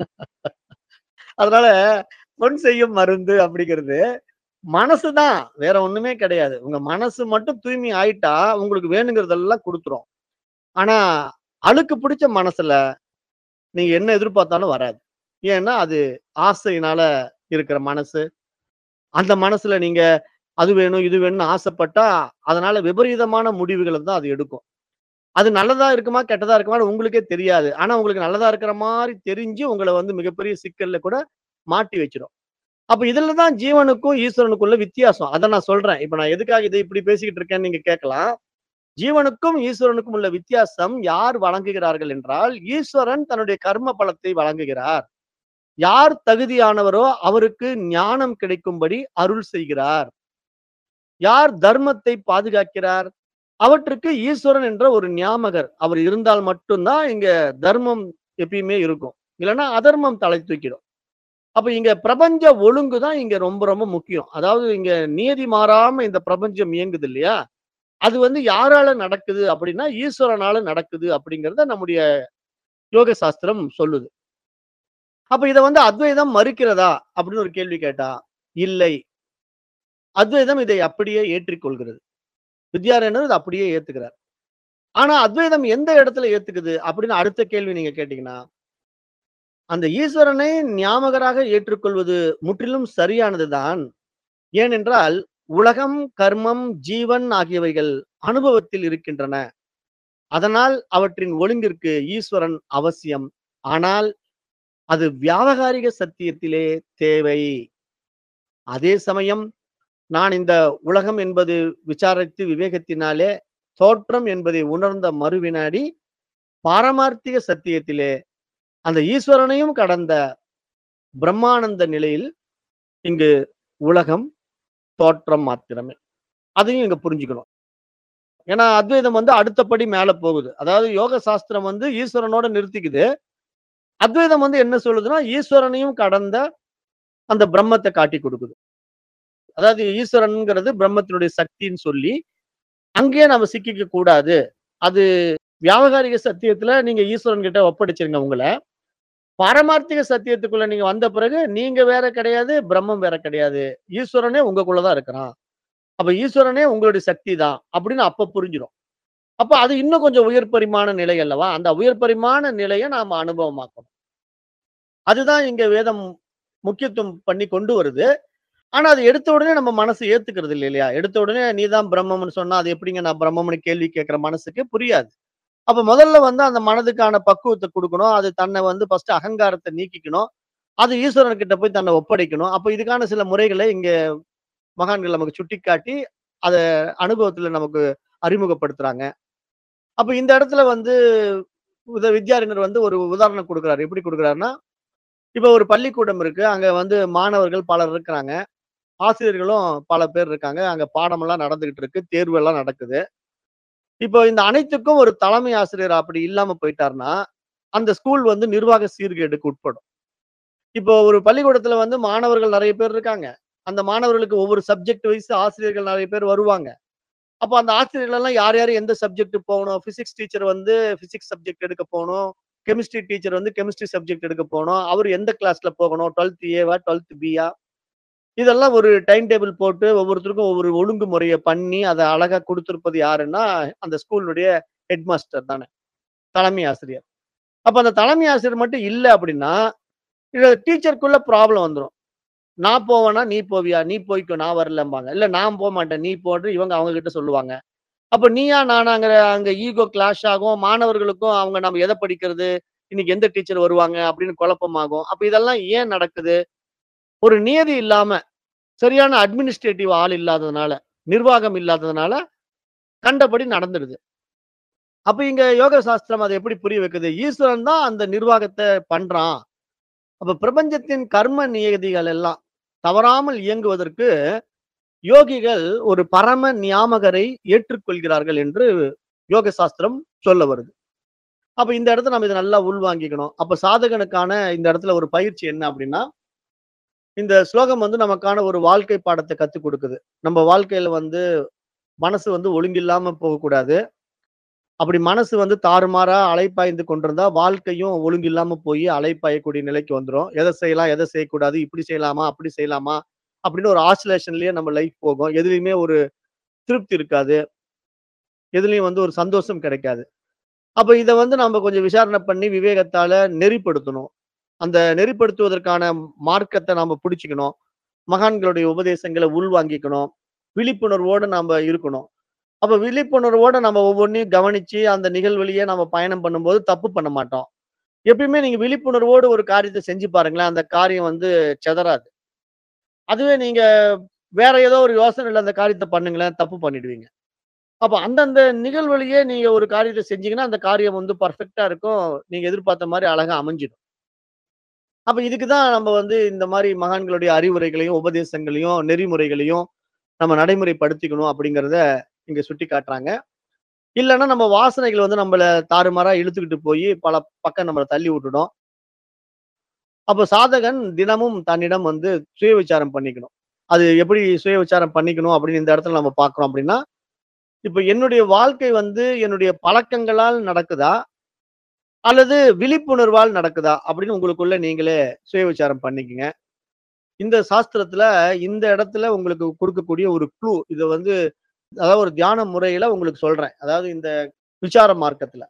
அதனால பொன் செய்யும் மருந்து அப்படிங்கிறது மனசுதான் வேற ஒண்ணுமே கிடையாது உங்க மனசு மட்டும் தூய்மை ஆயிட்டா உங்களுக்கு வேணுங்கிறதெல்லாம் கொடுத்துரும் ஆனா அழுக்கு பிடிச்ச மனசுல நீங்க என்ன எதிர்பார்த்தாலும் வராது ஏன்னா அது ஆசையினால இருக்கிற மனசு அந்த மனசுல நீங்க அது வேணும் இது வேணும்னு ஆசைப்பட்டா அதனால விபரீதமான முடிவுகளை தான் அது எடுக்கும் அது நல்லதா இருக்குமா கெட்டதா இருக்குமான்னு உங்களுக்கே தெரியாது ஆனா உங்களுக்கு நல்லதா இருக்கிற மாதிரி தெரிஞ்சு உங்களை வந்து மிகப்பெரிய சிக்கல்ல கூட மாட்டி வச்சிடும் அப்ப இதுல தான் ஜீவனுக்கும் ஈஸ்வரனுக்குள்ள வித்தியாசம் அதை நான் சொல்றேன் இப்ப நான் எதுக்காக இதை இப்படி பேசிக்கிட்டு இருக்கேன்னு நீங்க கேட்கலாம் ஜீவனுக்கும் ஈஸ்வரனுக்கும் உள்ள வித்தியாசம் யார் வழங்குகிறார்கள் என்றால் ஈஸ்வரன் தன்னுடைய கர்ம பலத்தை வழங்குகிறார் யார் தகுதியானவரோ அவருக்கு ஞானம் கிடைக்கும்படி அருள் செய்கிறார் யார் தர்மத்தை பாதுகாக்கிறார் அவற்றுக்கு ஈஸ்வரன் என்ற ஒரு ஞாமகர் அவர் இருந்தால் மட்டும்தான் இங்க தர்மம் எப்பயுமே இருக்கும் இல்லைன்னா அதர்மம் தலை தூக்கிடும் அப்ப இங்க பிரபஞ்ச ஒழுங்கு தான் இங்க ரொம்ப ரொம்ப முக்கியம் அதாவது இங்க நியதி மாறாம இந்த பிரபஞ்சம் இயங்குது இல்லையா அது வந்து யாரால நடக்குது அப்படின்னா ஈஸ்வரனால நடக்குது அப்படிங்கறத நம்முடைய யோக சாஸ்திரம் சொல்லுது அப்ப இதை வந்து அத்வைதம் மறுக்கிறதா அப்படின்னு ஒரு கேள்வி கேட்டா இல்லை அத்வைதம் இதை அப்படியே ஏற்றிக்கொள்கிறது வித்யாரண்யர் இதை அப்படியே ஏத்துக்கிறார் ஆனா அத்வைதம் எந்த இடத்துல ஏத்துக்குது அப்படின்னு அடுத்த கேள்வி நீங்க கேட்டீங்கன்னா அந்த ஈஸ்வரனை ஞாபகராக ஏற்றுக்கொள்வது முற்றிலும் சரியானதுதான் ஏனென்றால் உலகம் கர்மம் ஜீவன் ஆகியவைகள் அனுபவத்தில் இருக்கின்றன அதனால் அவற்றின் ஒழுங்கிற்கு ஈஸ்வரன் அவசியம் ஆனால் அது வியாபகாரிக சத்தியத்திலே தேவை அதே சமயம் நான் இந்த உலகம் என்பது விசாரித்து விவேகத்தினாலே தோற்றம் என்பதை உணர்ந்த மறுவினாடி பாரமார்த்திக சத்தியத்திலே அந்த ஈஸ்வரனையும் கடந்த பிரம்மானந்த நிலையில் இங்கு உலகம் தோற்றம் மாத்திரமே அதையும் இங்க புரிஞ்சுக்கணும் ஏன்னா அத்வைதம் வந்து அடுத்தபடி மேல போகுது அதாவது யோக சாஸ்திரம் வந்து ஈஸ்வரனோட நிறுத்திக்குது அத்வைதம் வந்து என்ன சொல்லுதுன்னா ஈஸ்வரனையும் கடந்த அந்த பிரம்மத்தை காட்டி கொடுக்குது அதாவது ஈஸ்வரன்ங்கிறது பிரம்மத்தினுடைய சக்தின்னு சொல்லி அங்கேயே நம்ம சிக்கிக்க கூடாது அது வியாவகாரிக சத்தியத்துல நீங்க ஈஸ்வரன் கிட்ட ஒப்படைச்சிருங்க உங்கள. பாரமார்த்திக சத்தியத்துக்குள்ள நீங்க வந்த பிறகு, நீங்க வேற கிடையாது, பிரம்மம் வேற கிடையாது. ஈஸ்வரனே உங்களுக்குள்ள தான் இருக்கிறான். அப்ப ஈஸ்வரனே உங்களுடைய சக்தி தான். அப்படின்னு அப்ப புரிஞ்சிரும். அப்ப அது இன்னும் கொஞ்சம் உயர் பரிமாண நிலை அல்லவா? அந்த உயர் பரிமாண நிலைய நாம அனுபவமாக்கணும். அதுதான் இங்க வேதம் முக்கியத்துவம் பண்ணி கொண்டு வருது. ஆனா, அது எடுத்த உடனே நம்ம மனசு ஏத்துக்கிறது இல்ல இல்லையா? எடுத்த உடனே நீ தான் பிரம்மம்னு சொன்னா, அது எப்படிங்க நான் பிரம்மம்னு கேள்வி கேட்கிற மனசுக்கு புரியாது. அப்ப முதல்ல வந்து அந்த மனதுக்கான பக்குவத்த குடுக்கணும். அது தன்னை வந்து ஃபர்ஸ்ட் அகங்காரத்த நீக்கிக்கணும். அது ஈஸ்வரன் கிட்ட போய் தன்னை ஒப்படைக்கணும். அப்ப இதுக்கான சில முறைகளை இங்க மகான்கள் நமக்கு சுட்டிக்காட்டி, அத அனுபவத்துல நமக்கு அறிமுகப்படுத்துறாங்க. அப்ப இந்த இடத்துல வந்து உத வித்யாரண்யர் வந்து ஒரு உதாரணம் குடுக்குறாரு. எப்படி குடுக்குறாருன்னா, இப்ப ஒரு பள்ளிக்கூடம் இருக்கு. அங்க வந்து மாணவர்கள் பலர் இருக்கிறாங்க. ஆசிரியர்களும் பல பேர் இருக்காங்க. அங்க பாடமெல்லாம் நடந்துகிட்டு இருக்கு. தேர்வு எல்லாம் நடக்குது. இப்போ இந்த அனைத்துக்கும் ஒரு தலைமை ஆசிரியர் அப்படி இல்லாம போயிட்டாருன்னா, அந்த ஸ்கூல் வந்து நிர்வாக சீர்கேடுக்கு உட்படும். இப்போ ஒரு பள்ளிக்கூடத்துல வந்து மாணவர்கள் நெறைய பேர் இருக்காங்க. அந்த மாணவர்களுக்கு ஒவ்வொரு சப்ஜெக்ட் வைஸ் ஆசிரியர்கள் நெறைய பேர் வருவாங்க. அப்ப அந்த ஆசிரியர்கள் எல்லாம் யார் யார் எந்த சப்ஜெக்ட் போகணும். பிசிக்ஸ் டீச்சர் வந்து பிசிக்ஸ் சப்ஜெக்ட் எடுக்க போணும். கெமிஸ்ட்ரி டீச்சர் வந்து கெமிஸ்ட்ரி சப்ஜெக்ட் எடுக்க போணும். அவரு எந்த கிளாஸ்ல போகணும். 12த் ஏவா, 12த் பியா? இதெல்லாம் ஒரு டைம் டேபிள் போட்டு ஒவ்வொருத்தருக்கும் ஒவ்வொரு ஒழுங்குமுறைய பண்ணி, அத அழகா குடுத்திருப்பது யாருன்னா, அந்த ஸ்கூலுடைய ஹெட் மாஸ்டர் தானே. தலைமை ஆசிரியர். அப்ப அந்த தலைமை ஆசிரியர் மட்டும் இல்ல அப்படின்னா, இது டீச்சருக்குள்ள ப்ராப்ளம் வந்துரும். நான் போவேனா, நீ போவியா? நீ போய்க்கோ நான் வரலம்பாங்க. இல்ல நான் போமாட்டேன். நீ போன்னு இவங்க அவங்க கிட்ட சொல்லுவாங்க. அப்ப நீயா நானாங்கிற அங்க ஈகோ கிளாஷ் ஆகும். மாணவர்களுக்கும் அவங்க நம்ம எத படிக்கிறது? இன்னைக்கு எந்த டீச்சர் வருவாங்க? அப்படின்னு குழப்பமாகும். அப்ப இதெல்லாம் ஏன் நடக்குது? ஒரு நியதி இல்லாம, சரியான அட்மினிஸ்ட்ரேட்டிவ் ஆள் இல்லாததுனால, நிர்வாகம் இல்லாததுனால, கண்டபடி நடந்துடுது. அப்ப இங்க யோக சாஸ்திரம் அத எப்படி புரிய வைக்குது? ஈஸ்வரன் தான் அந்த நிர்வாகத்த பண்றான். அப்ப பிரபஞ்சத்தின் கர்ம நியதிகள் எல்லாம் தவறாமல் இயங்குவதற்கு, யோகிகள் ஒரு பரம நியாமகரை ஏற்றுக்கொள்கிறார்கள் என்று யோக சாஸ்திரம் சொல்ல வருது. அப்ப இந்த இடத்துல நம்ம இத நல்லா உள்வாங்கிக்கணும். அப்ப சாதகனுக்கான இந்த இடத்துல ஒரு பயிற்சி என்ன அப்படின்னா, இந்த ஸ்லோகம் வந்து நமக்கான ஒரு வாழ்க்கை பாடத்த கத்துக் குடுக்குது. நம்ம வாழ்க்கையில வந்து மனசு வந்து ஒழுங்கில்லாம போகக்கூடாது. அப்படி மனசு வந்து தாறுமாறா அலைப்பாய்ந்து கொண்டிருந்தா, வாழ்க்கையும் ஒழுங்கில்லாம போயி அலைப்பாயக்கூடிய நிலைக்கு வந்துரும். எத செய்யலாம்? எத செய்யக்கூடாது? இப்படி செய்யலாமா? அப்படி செய்யலாமா? அப்படின்னு ஒரு ஆசிலேஷன்லயே நம்ம லைஃப் போகும். எதுலயுமே ஒரு திருப்தி இருக்காது. எதுலயும் வந்து ஒரு சந்தோஷம் கிடைக்காது. அப்ப இத வந்து நம்ம கொஞ்சம் விசாரணை பண்ணி விவேகத்தால நெறிப்படுத்தணும். அந்த நெறிப்படுத்துவதற்கான மார்க்கத்த நாம புடிச்சுக்கணும். மகான்களுடைய உபதேசங்கள உள்வாங்கிக்கணும். விழிப்புணர்வோட நாம இருக்கணும். அப்ப விழிப்புணர்வோட நம்ம ஒவ்வொன்னையும் கவனிச்சு, அந்த நிகழ்வழியே நம்ம பயணம் பண்ணும்போது தப்பு பண்ண மாட்டோம். எப்பயுமே நீங்க விழிப்புணர்வோடு ஒரு காரியத்த செஞ்சு பாருங்களேன், அந்த காரியம் வந்து சிதறாது. அதுவே நீங்க வேற ஏதோ ஒரு யோசனையில அந்த காரியத்த பண்ணுங்களேன், தப்பு பண்ணிடுவீங்க. அப்ப அந்தந்த நிகழ்வழியே நீங்க ஒரு காரியத்த செஞ்சீங்கன்னா, அந்த காரியம் வந்து பெர்ஃபெக்ட்டா இருக்கும். நீங்க எதிர்பார்த்த மாரி அழகா அமைஞ்சிடும். அப்ப இதுக்கு தான் நம்ம வந்து இந்த மாரி மகான்களுடைய அறிவுரைகளையும், உபதேசங்களையும், நெறிமுறைகளையும் நம்ம நடைமுறைப்படுத்திக்கணும் அப்படிங்கிறத இங்க சுட்டிக்காட்டுறாங்க. இல்லன்னா நம்ம வாசனைகள் வந்து நம்மள தாறுமாறா இழுத்துக்கிட்டு போயி பல பக்கம் நம்மள தள்ளி விட்டுடும். அப்ப சாதகன் தினமும் தன்னிடம் வந்து சுய விசாரம் பண்ணிக்கணும். அது எப்படி சுய விசாரம் பண்ணிக்கணும் அப்படின்னு இந்த இடத்துல நம்ம பார்க்கிறோம் அப்படின்னா, இப்ப என்னுடைய வாழ்க்கை வந்து என்னுடைய பழக்கங்களால் நடக்குதா? அல்லது விழிப்புணர்வால் நடக்குதா? அப்படின்னு உங்களுக்குள்ள நீங்களே சுய விசாரம் பண்ணிக்கங்க. இந்த சாஸ்திரத்துல இந்த இடத்துல உங்களுக்கு குடுக்கக்கூடிய ஒரு க்ளூ. இத வந்து அதாவது ஒரு தியான முறையில உங்களுக்கு சொல்றேன். அதாவது இந்த விசார மார்க்கத்துல.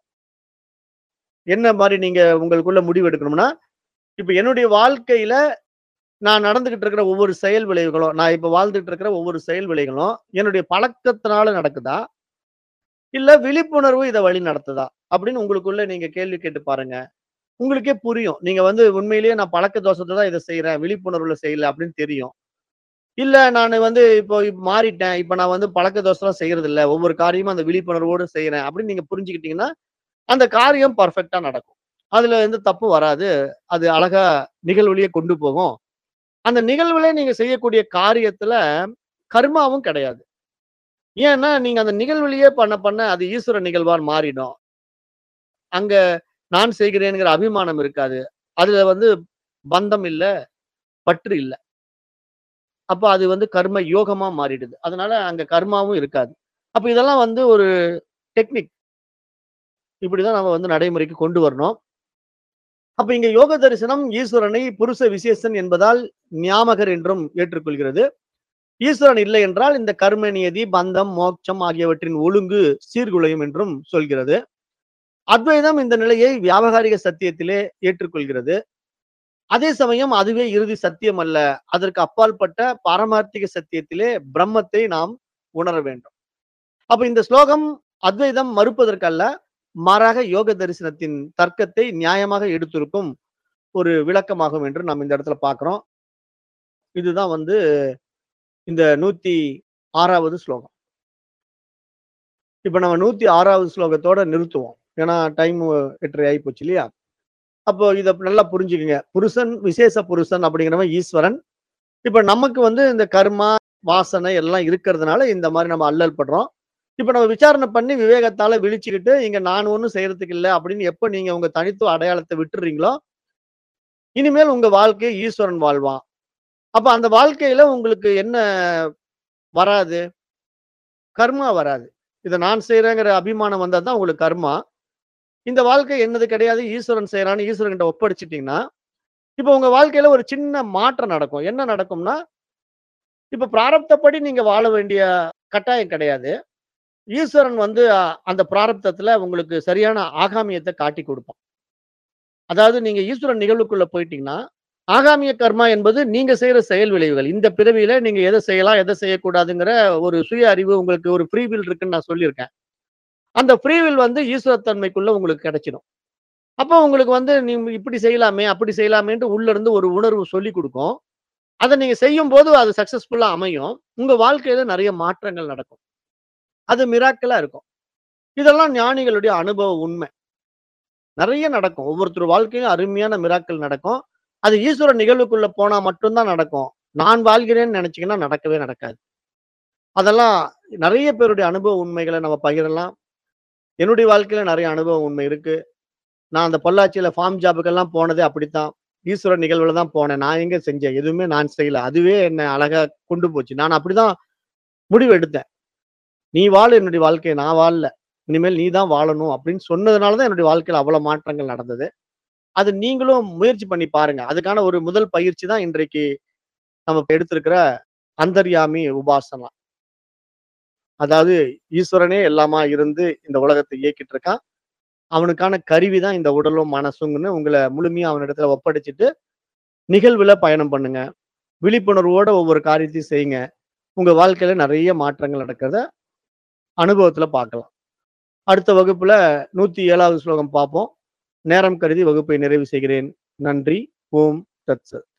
என்ன மாரி நீங்க உங்களுக்குள்ள முடிவு எடுக்கணும்னா, இப்ப என்னுடைய வாழ்க்கையில நான் நடந்துகிட்டு இருக்கிற ஒவ்வொரு செயல் விளைவுகளும், நான் இப்ப வாழ்ந்துட்டு இருக்கிற ஒவ்வொரு செயல் விளைவுகளும் என்னுடைய பழக்கத்தினால நடக்குதா? இல்ல விழிப்புணர்வு இத வழி நடத்துதா? அப்படின்னு உங்களுக்குள்ள நீங்க கேள்வி கேட்டு பாருங்க. உங்களுக்கே புரியும். நீங்க வந்து உண்மையிலேயே நான் பழக்க தோஷத்த தான் இத செய்றேன். விழிப்புணர்வுல செய்யல அப்படின்னு தெரியும். இல்ல நானு வந்து இப்போ மாறிட்டேன். இப்ப நான் வந்து பழக்க தோஷம்லாம் செய்யறதில்ல. ஒவ்வொரு காரியமும் அந்த விழிப்புணர்வோடு செய்றேன் அப்படின்னு நீங்க புரிஞ்சுக்கிட்டீங்கன்னா, அந்த காரியம் பெர்ஃபெக்ட்டா நடக்கும். அதுல எந்த தப்பும் வராது. அது அழகா நிகழ்வழியே கொண்டு போகும். அந்த நிகழ்வுல நீங்க செய்யக்கூடிய காரியத்துல கர்மாவும் கிடையாது. ஏன்னா, நீங்க அந்த நிகழ்வழியே பண்ண பண்ண அது ஈஸ்வர நிகழ்வா மாறிடும். அங்க நான் செய்கிறேன்ங்கிற அபிமானம் இருக்காது. அதுல வந்து பந்தம் இல்ல, பற்று இல்ல. அப்ப அது வந்து கர்ம யோகமா மாறிடுது. அதனால அங்க கர்மாவும் இருக்காது. அப்ப இதெல்லாம் வந்து ஒரு டெக்னிக். இப்படிதான் நம்ம வந்து நடைமுறைக்கு கொண்டு வரணும் அப்ப இங்க யோக தரிசனம் ஈஸ்வரனை புருஷ விசேஷன் என்பதால் ஞாமகர் என்றும் ஏற்றுக்கொள்கிறது ஈஸ்வரன் இல்லை என்றால் இந்த கர்ம நியதி பந்தம் மோட்சம் ஆகியவற்றின் ஒழுங்கு சீர்குலையும் என்றும் சொல்கிறது அத்வைதம் இந்த நிலையை வியாபகாரிக சத்தியத்திலே ஏற்றுக்கொள்கிறது அதே சமயம் அதுவே இறுதி சத்தியம் அல்ல அதற்கு அப்பாற்பட்ட பாரமார்த்திக சத்தியத்திலே பிரம்மத்தை நாம் உணர வேண்டும் அப்ப இந்த ஸ்லோகம் அத்வைதம் மறுப்பதற்கல்ல மாறாக யோக தரிசனத்தின் தர்க்கத்தை நியாயமாக எடுத்திருக்கும் ஒரு விளக்கமாகும் என்று நாம் இந்த இடத்துல பார்க்கிறோம் இதுதான் வந்து இந்த நூத்தி ஆறாவது ஸ்லோகம் இப்ப நம்ம நூத்தி ஆறாவது ஸ்லோகத்தோட நிறுத்துவோம் ஏன்னா டைம் எட்டரை ஆகி போச்சு இல்லையா அப்போ இத நல்லா புரிஞ்சுக்குங்க புருஷன் விசேஷ புருஷன் அப்படிங்கிறவன் ஈஸ்வரன் இப்ப நமக்கு வந்து இந்த கர்மா வாசனை எல்லாம் இருக்கிறதுனால இந்த மாதிரி நம்ம அல்லல் படுறோம் இப்ப நம்ம விசாரணை பண்ணி விவேகத்தால விழிச்சுக்கிட்டு இங்க நான் ஒண்ணும் செய்யறதுக்கு இல்லை அப்படின்னு எப்ப நீங்க உங்க தனித்துவ அடையாளத்தை விட்டுறீங்களோ இனிமேல் உங்க வாழ்க்கையை ஈஸ்வரன் வாழ்வான் அப்ப அந்த வாழ்க்கையில உங்களுக்கு என்ன வராது கர்மா வராது இதை நான் செய்யறேங்கிற அபிமானம் வந்தா தான் உங்களுக்கு கர்மா இந்த வாழ்க்கை என்னது கிடையாது ஈஸ்வரன் செய்யறான்னு ஈஸ்வரன் கிட்ட ஒப்படைச்சிட்டீங்கன்னா இப்ப உங்க வாழ்க்கையில ஒரு சின்ன மாற்றம் நடக்கும் என்ன நடக்கும்னா இப்ப பிராரப்தப்படி நீங்க வாழ வேண்டிய கட்டாயம் கிடையாது ஈஸ்வரன் வந்து அ- அந்த பிராரப்தத்துல உங்களுக்கு சரியான ஆகாமியத்தை காட்டி கொடுப்பான் அதாவது நீங்க ஈஸ்வரன் நிகழ்வுக்குள்ள போயிட்டீங்கன்னா ஆகாமிய கர்மா என்பது நீங்க செய்யற செயல் விளைவுகள் இந்த பிறவியில நீங்க எதை செய்யலாம் எதை செய்யக்கூடாதுங்கிற ஒரு சுய அறிவு உங்களுக்கு ஒரு ஃப்ரீவில் இருக்குன்னு நான் சொல்லியிருக்கேன் அந்த ஃப்ரீவில் வந்து ஈஸ்வரத்தன்மைக்குள்ள உங்களுக்கு கிடைச்சிடும் அப்போ உங்களுக்கு வந்து நீங்க இப்படி செய்யலாமே அப்படி செய்யலாமேன்ட்டு உள்ள இருந்து ஒரு உணர்வு சொல்லி கொடுக்கும் அதை நீங்க செய்யும் போது அது சக்சஸ்ஃபுல்லா அமையும் உங்க வாழ்க்கையில நிறைய மாற்றங்கள் நடக்கும் அது மிராக்கலா இருக்கும் இதெல்லாம் ஞானிகளுடைய அனுபவ உண்மை நிறைய நடக்கும் ஒவ்வொருத்தர் வாழ்க்கையிலும் அருமையான மிராக்கள் நடக்கும் அது ஈஸ்வர நிகழ்வுக்குள்ள போனா மட்டும்தான் நடக்கும் நான் வாழ்கிறேன்னு நினைச்சீங்கன்னா நடக்கவே நடக்காது அதெல்லாம் நிறைய பேருடைய அனுபவ உண்மைகளை நம்ம பகிரலாம் என்னுடைய வாழ்க்கையில நிறைய அனுபவ உண்மை இருக்கு நான் அந்த பொள்ளாச்சியில ஃபார்ம் ஜாபுக்கெல்லாம் போனதே அப்படித்தான் ஈஸ்வர நிகழ்வுல தான் போனேன் நான் எங்க செஞ்சேன் எதுவுமே நான் செய்யல அதுவே என்னை அழகா கொண்டு போச்சு நான் அப்படிதான் முடிவு எடுத்தேன் நீ வாழ என்னுடைய வாழ்க்கையை நான் வாழல இனிமேல் நீ தான் வாழணும் அப்படின்னு சொன்னதுனால தான் என்னுடைய வாழ்க்கையில அவ்வளவு மாற்றங்கள் நடந்தது அது நீங்களும் முயற்சி பண்ணி பாருங்க அதுக்கான ஒரு முதல் பயிற்சி தான் இன்றைக்கு நம்ம இப்ப எடுத்திருக்கிற அந்தர்யாமி உபாசனா அதாவது ஈஸ்வரனே எல்லாமா இருந்து இந்த உலகத்தை இயக்கிட்டு இருக்கான் அவனுக்கான கருவி தான் இந்த உடலும் மனசுங்கன்னு உங்களை முழுமையா அவனிடத்துல ஒப்படைச்சிட்டு நிகழ்வுல பயணம் பண்ணுங்க விழிப்புணர்வோட ஒவ்வொரு காரியத்தையும் செய்யுங்க உங்க வாழ்க்கையில நிறைய மாற்றங்கள் நடக்கிறத அனுபவத்துல பார்க்கலாம் அடுத்த வகுப்புல நூத்தி ஏழாவது ஸ்லோகம் பார்ப்போம் நேரம் கருதி வகுப்பை நிறைவு செய்கிறேன் நன்றி ஓம் தத்சத்